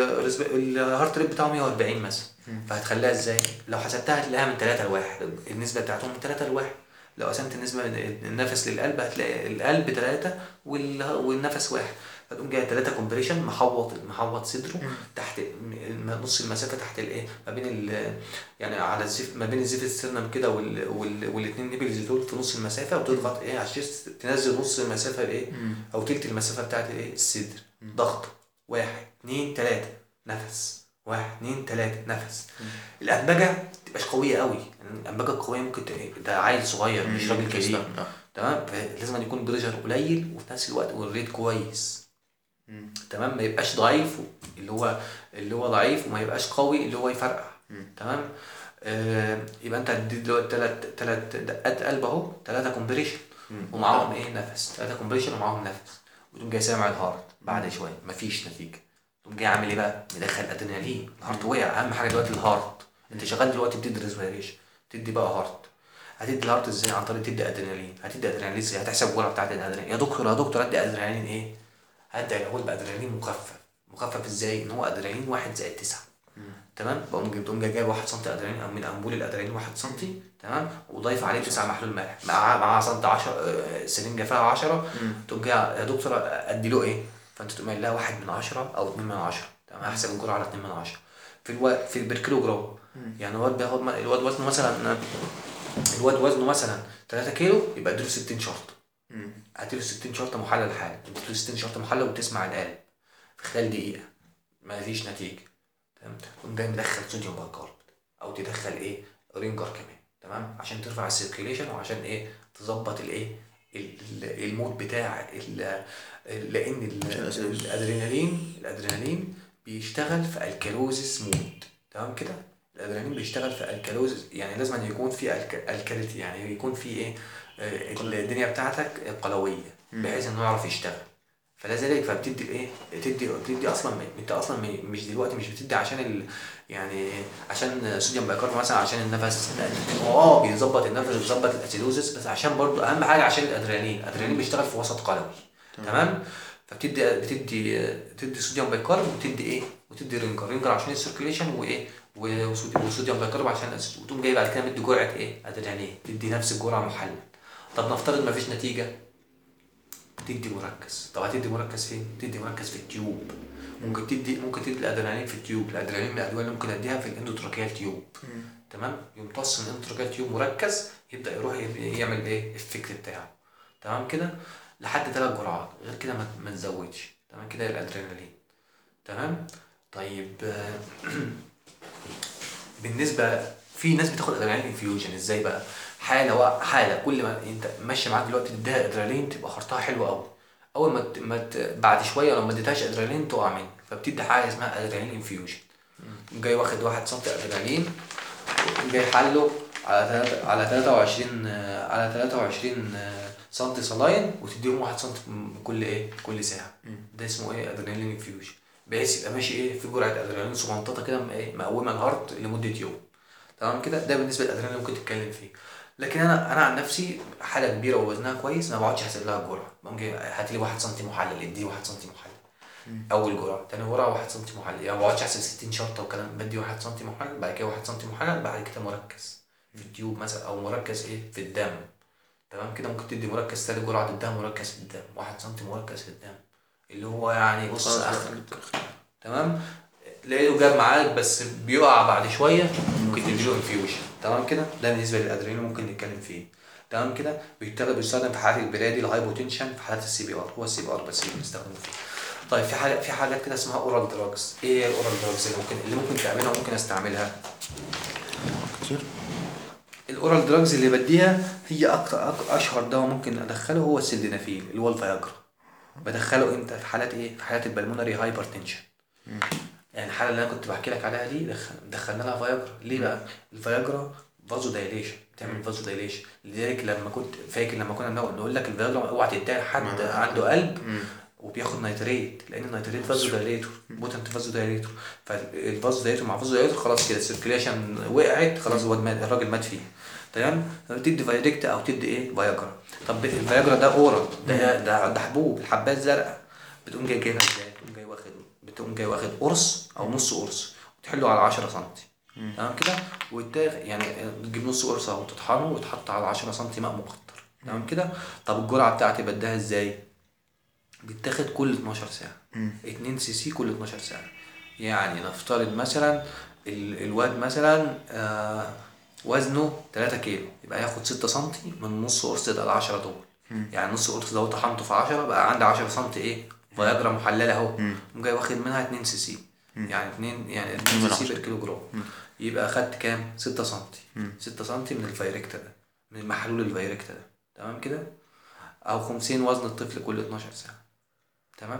[SPEAKER 1] والهارت ريت بتاعه 140 مثلا فهتخليها ازاي؟ لو حسبتها هتلاقيها من 3 ل 1 النسبه بتاعتهم من 3 ل 1 لو قسمت النسبه النفس للقلب هتلاقي القلب 3 وال... والنفس 1 فتقوم جاي 3 كومبريشن محوط محوط صدره تحت م- نص المسافه تحت الايه ما بين ال يعني على الزيف ما بين الزيف السيرنم كده وال... وال... والاثنين نيبلز دول في نص المسافه وتضغط ايه على الشيست تنزل نص المسافه بايه او تلت المسافه بتاعت الايه الصدر ضغط واحد اتنين تلاته نفس واحد اتنين تلاته نفس الانبجه متبقاش قويه قوي يعني الانبجه القويه ممكن ت- ده عيل صغير مش راجل كبير
[SPEAKER 2] آه.
[SPEAKER 1] تمام لازم أن يكون بريشر قليل وفي نفس الوقت والريت كويس
[SPEAKER 2] مم.
[SPEAKER 1] تمام ما يبقاش ضعيف اللي هو اللي هو ضعيف وما يبقاش قوي اللي هو يفرقع تمام آه يبقى انت هتدي دلوقتي تلات تلات دقات قلب اهو تلاتة كومبريشن ومعاهم ايه نفس تلاتة كومبريشن ومعاهم نفس وتقوم جاي سامع الهارت بعد شويه مفيش نتيجه تقوم جاي عامل ايه بقى؟ مدخل ادرينالين الهارت وقع اهم حاجه دلوقتي الهارت انت شغال دلوقتي بتدي ريسبيريشن تدي بقى هارت هتدي الهارت ازاي عن طريق تدي ادرينالين هتدي ادرينالين ازاي هتحسب الجرعه بتاعت الادرينالين يا دكتور يا دكتور ادي ادرينالين ايه هدي الاول بادرينالين مخفف مخفف ازاي ان هو ادرينالين واحد زائد تسعة تمام بقوم جايب تقوم جاي جايب 1 سم ادرينالين او من انبول الادرينالين 1 سم تمام وضايف عليه 9 محلول ملح مع مع سم 10 سرنجه فيها 10 تقوم جاي يا دكتور ادي له ايه فانت تقوم قايل لها 1 من 10 او 2 من 10 تمام احسب الجرعه على 2 من 10 في الو... في بالكيلو جرام يعني الواد بياخد م- الواد وزنه مثلا الواد وزنه مثلا 3 كيلو يبقى اديله 60 شرطه
[SPEAKER 2] مم.
[SPEAKER 1] هتديله 60 شرطه محلل حاله اديله 60 شرطه محلل وتسمع القلب في خلال دقيقه ما فيش نتيجه تمام تقوم جاي مدخل صوديوم بايكارب او تدخل ايه رينجر كمان تمام عشان ترفع السيركيليشن وعشان ايه تظبط الايه ال- ال- المود بتاع ال- لان ال-
[SPEAKER 2] عشان الأسيدوز.
[SPEAKER 1] الادرينالين الادرينالين بيشتغل في الكالوزيس مود تمام كده الادرينالين بيشتغل في الكالوزيس يعني لازم أن يكون في الك- الكاليتي يعني يكون في ايه آه، الدنيا بتاعتك قلويه بحيث انه يعرف يشتغل فلذلك فبتدي ايه بتدي بتدي اصلا انت اصلا م- مش دلوقتي مش بتدي عشان ال يعني عشان صوديوم بايكارب مثلا عشان النفس هو اه بيظبط النفس وبيظبط الاسيدوزس بس عشان برضو اهم حاجه عشان الادرينالين الادرينالين بيشتغل في وسط قلوي تمام فبتدي بتدي بتدي صوديوم بايكارب وتدي ايه وتدي رينجر رينجر عشان السيركيليشن وايه وصودي- وصوديوم بايكارب عشان الأسيد. وتقوم جاي بعد كده مدي جرعه ايه ادرينالين تدي نفس الجرعه محلل طب نفترض مفيش نتيجه تدي مركز طب هتدي مركز فين؟ تدي مركز في التيوب ممكن تدي ممكن تدي الادرينالين في التيوب الادرينالين من الادويه اللي ممكن اديها في الاندوتراكيال تيوب تمام يمتص من الاندوتراكيال تيوب مركز يبدا يروح ي- يعمل ايه الافكت بتاعه تمام كده لحد ثلاث جرعات غير كده ما ما تزودش تمام كده الادرينالين تمام طيب آه، بالنسبه في ناس بتاخد ادرينالين انفيوجن ازاي بقى
[SPEAKER 3] حاله وا- حاله كل ما انت ماشيه معاك دلوقتي تديها ادرينالين تبقى خرطها حلو قوي اول ما ت... ما ت... بعد شويه لو ما اديتهاش ادرينالين تقع منك فبتدي حاجه اسمها ادرينالين انفيوجن جاي واخد واحد سم ادرينالين جاي حله على تلاتة على 23 آه، على 23 آه، سم صلاين وتديهم 1 سم كل ايه كل ساعه ده اسمه ايه ادرينالين انفيوجن بحيث يبقى ماشي ايه في جرعه ادرينالين صغنططه كده م- ايه مقومه الهارت لمده يوم تمام كده ده بالنسبه للادرينالين اللي ممكن تتكلم فيه لكن انا انا عن نفسي حاله كبيره ووزنها كويس ما بقعدش احسب لها الجرعه بقوم جاي هات لي 1 سم محلل اديني 1 سم محلل اول جرعه تاني جرعه 1 سم محلل يعني ما بقعدش احسب 60 شرطه وكلام بدي 1 سم محلل بعد كده 1 سم محلل بعد كده مركز في التيوب مثلا او مركز ايه في الدم تمام كده ممكن تدي مركز تالت جرعه تديها مركز في الدم 1 سم مركز في الدم اللي هو يعني بص
[SPEAKER 2] خلاص
[SPEAKER 3] اخر
[SPEAKER 2] بقى.
[SPEAKER 3] تمام لقيته جاب معاك بس بيقع بعد شويه ممكن تديله انفيوجن تمام كده ده بالنسبه للادرينالين ممكن نتكلم فيه تمام كده بيتاخد بيستخدم في حالات البرادي الهايبوتنشن في حالات السي بي ار هو السي بي ار بس اللي بنستخدمه فيه طيب في حاجه في حاجات كده اسمها اورال دراجز ايه هي الاورال دراجز اللي ممكن اللي ممكن تعملها وممكن استعملها
[SPEAKER 2] كتير
[SPEAKER 3] الاورال دراجز اللي بديها هي اكتر أك- اشهر دواء ممكن ادخله هو السلدنافيل اللي هو الفياجرا بدخله امتى في حالات ايه في حالات البلمونري هايبرتنشن يعني الحاله اللي انا كنت بحكي لك عليها دي دخل دخلنا لها فياجرا ليه بقى الفياجرا فازو دايليشن بتعمل فازو دايليشن لذلك لما كنت فاكر لما كنا بنقول- نقول لك الفياجرا اوعى تديها لحد عنده قلب وبياخد نيتريت لان النيتريت فازو دايليتور بوتنت فازو دايليتور فالفازو دايليتور مع فازو دايليتور خلاص كده السيركيليشن وقعت خلاص هو مات- الراجل مات فيه تمام تدي فايركت او تدي ايه فياجرا طب الفياجرا ده اورال ده ده ده حبوب الحبايه الزرقاء بتقوم جاي جايبها ازاي بتقوم جاي واخد بتقوم جاي واخد قرص او نص قرص وتحله على 10 سم تمام كده وتاخد يعني تجيب نص قرص او تطحنه وتحط على 10 سم ماء مقطر تمام كده طب الجرعه بتاعتي بديها ازاي بيتاخد كل 12 ساعة 2 سي سي كل 12 ساعة يعني نفترض مثلا ال- الواد مثلا آه وزنه 3 كيلو يبقى ياخد 6 سم من نص قرص ده ال 10 دول يعني نص قرص لو طحنته في 10 بقى عندي 10 سم ايه فياجرا محلله اهو قوم جاي واخد منها 2 سي سي يعني 2 يعني 2
[SPEAKER 2] من
[SPEAKER 3] سي سي
[SPEAKER 2] عشرة.
[SPEAKER 3] بير كيلو جرام يبقى اخدت كام 6 سم 6 سم من الفيركتا ده من محلول الفيركتا ده تمام كده او 50 وزن الطفل كل 12 ساعه تمام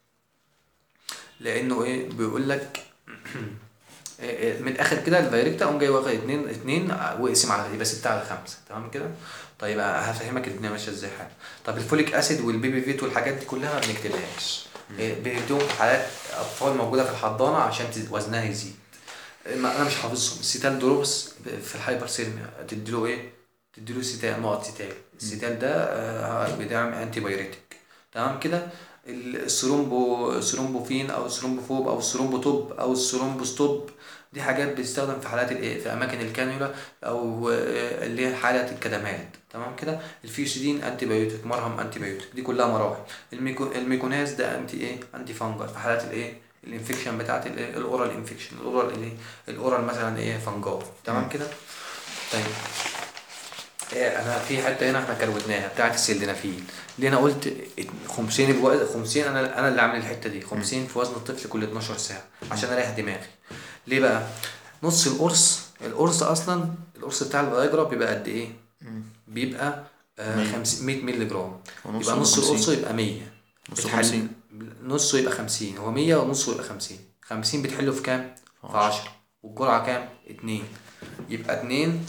[SPEAKER 3] لانه ايه بيقول لك إيه إيه من الاخر كده الفيركتا قام جاي واخد اتنين اتنين وقسم على يبقى ستة على خمسة تمام كده طيب هفهمك الدنيا ماشيه ازاي حاجه طب الفوليك اسيد والبيبي فيت والحاجات دي كلها ما بنكتبهاش إيه، بنديهم في حالات اطفال موجوده في الحضانه عشان تز- وزنها يزيد ما انا مش حافظهم السيتال دروبس في الهايبر سيرميا تديله ايه تديله سيتال نقط سيتال السيتال ده آه، بيدعم انتي بايريتك تمام كده السرومبو السرومبوفين او السرومبوفوب او السرومبوتوب او السرومبوستوب دي حاجات بتستخدم في حالات الايه في اماكن الكانيولا او آه، اللي هي حالات الكدمات تمام كده الفيوسيدين انتي بايوتيك مرهم انتي بايوتيك دي كلها مراحل الميكو الميكوناز ده انتي ايه انتي فانجل في حالات الايه الانفكشن بتاعت الايه الاورال انفكشن الاورال الايه الاورال مثلا ايه فانجال تمام كده طيب إيه انا في حته هنا احنا كروتناها بتاعت السلدنافيل اللي انا قلت 50 بوزن 50 انا انا اللي عامل الحته دي 50 في وزن الطفل كل 12 ساعه عشان اريح دماغي ليه بقى نص القرص القرص اصلا القرص بتاع الفياجرا بيبقى قد ايه بيبقى آه
[SPEAKER 2] مية.
[SPEAKER 3] 50 100 مللي جرام
[SPEAKER 2] ونص
[SPEAKER 3] يبقى نص
[SPEAKER 2] يبقى
[SPEAKER 3] القرص
[SPEAKER 2] 50.
[SPEAKER 3] يبقى 100
[SPEAKER 2] نص
[SPEAKER 3] بتحل-
[SPEAKER 2] 50.
[SPEAKER 3] نصه يبقى 50 هو 100 ونصه يبقى 50 50 بتحله في كام؟ في 10 والجرعة كام؟ 2 يبقى 2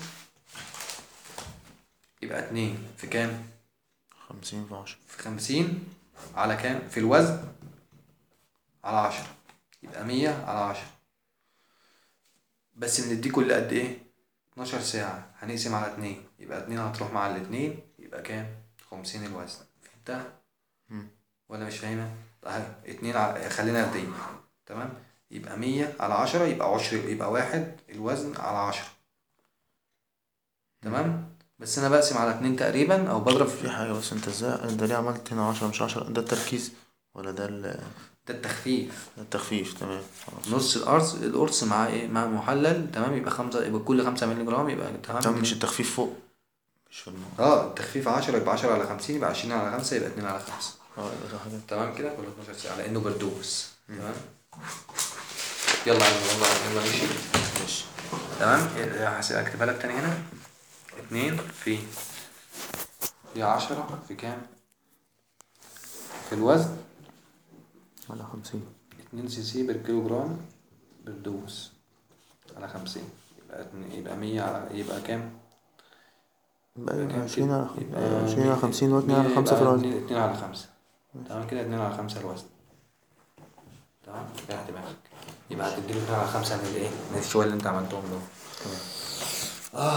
[SPEAKER 3] يبقى 2 في كام؟
[SPEAKER 2] خمسين في عشرة
[SPEAKER 3] في 50 على كام؟ في الوزن على 10 يبقى 100 على 10 بس بنديه كل قد ايه؟ 12 ساعة هنقسم على 2 يبقى 2 هتروح مع الاتنين يبقى كام؟ 50 الوزن فهمتها؟
[SPEAKER 2] مم.
[SPEAKER 3] ولا مش فاهمها؟ اهي 2 على خلينا في دي تمام؟ يبقى 100 على 10 يبقى 10 يبقى واحد الوزن على 10 تمام؟ بس انا بقسم على 2 تقريبا او بضرب في
[SPEAKER 2] في حاجة بس انت ازاي انت ليه عملت هنا عشرة مش عشرة ده التركيز ولا ده ال-
[SPEAKER 3] ده التخفيف
[SPEAKER 2] ده التخفيف تمام خلاص
[SPEAKER 3] نص القرص القرص مع ايه مع محلل تمام يبقى خمسة يبقى كل خمسة مللي جرام يبقى تمام
[SPEAKER 2] تمام مش التخفيف فوق مش في الموضوع
[SPEAKER 3] اه التخفيف 10 يبقى 10 على 50 يبقى 20 على 5 يبقى 2 على 5
[SPEAKER 2] اه يبقى ده حاجة
[SPEAKER 3] تمام كده كل 12 ساعة لأنه بردوس تمام يلا يا عم، يلا يلا نمشي
[SPEAKER 2] ماشي
[SPEAKER 3] تمام هحسب اكتبها لك تاني هنا اتنين في في عشرة في كام؟ في الوزن
[SPEAKER 2] على خمسين
[SPEAKER 3] اتنين سي سي بر كيلو جرام بالدوس على خمسين يبقى اتنين- يبقى مية على يبقى كام؟
[SPEAKER 2] يبقى
[SPEAKER 3] يبقى كام
[SPEAKER 2] عشرين
[SPEAKER 3] كده؟
[SPEAKER 2] على
[SPEAKER 3] يبقى
[SPEAKER 2] عشرين على خمسين واتنين
[SPEAKER 3] مية
[SPEAKER 2] على خمسة في
[SPEAKER 3] يبقى
[SPEAKER 2] الوزن
[SPEAKER 3] اتنين اتنين على خمسة تمام كده اتنين على خمسة الوزن تمام ريح دماغك يبقى هتديله اتنين على خمسة من الايه؟ من الشوية اللي انت عملتهم دول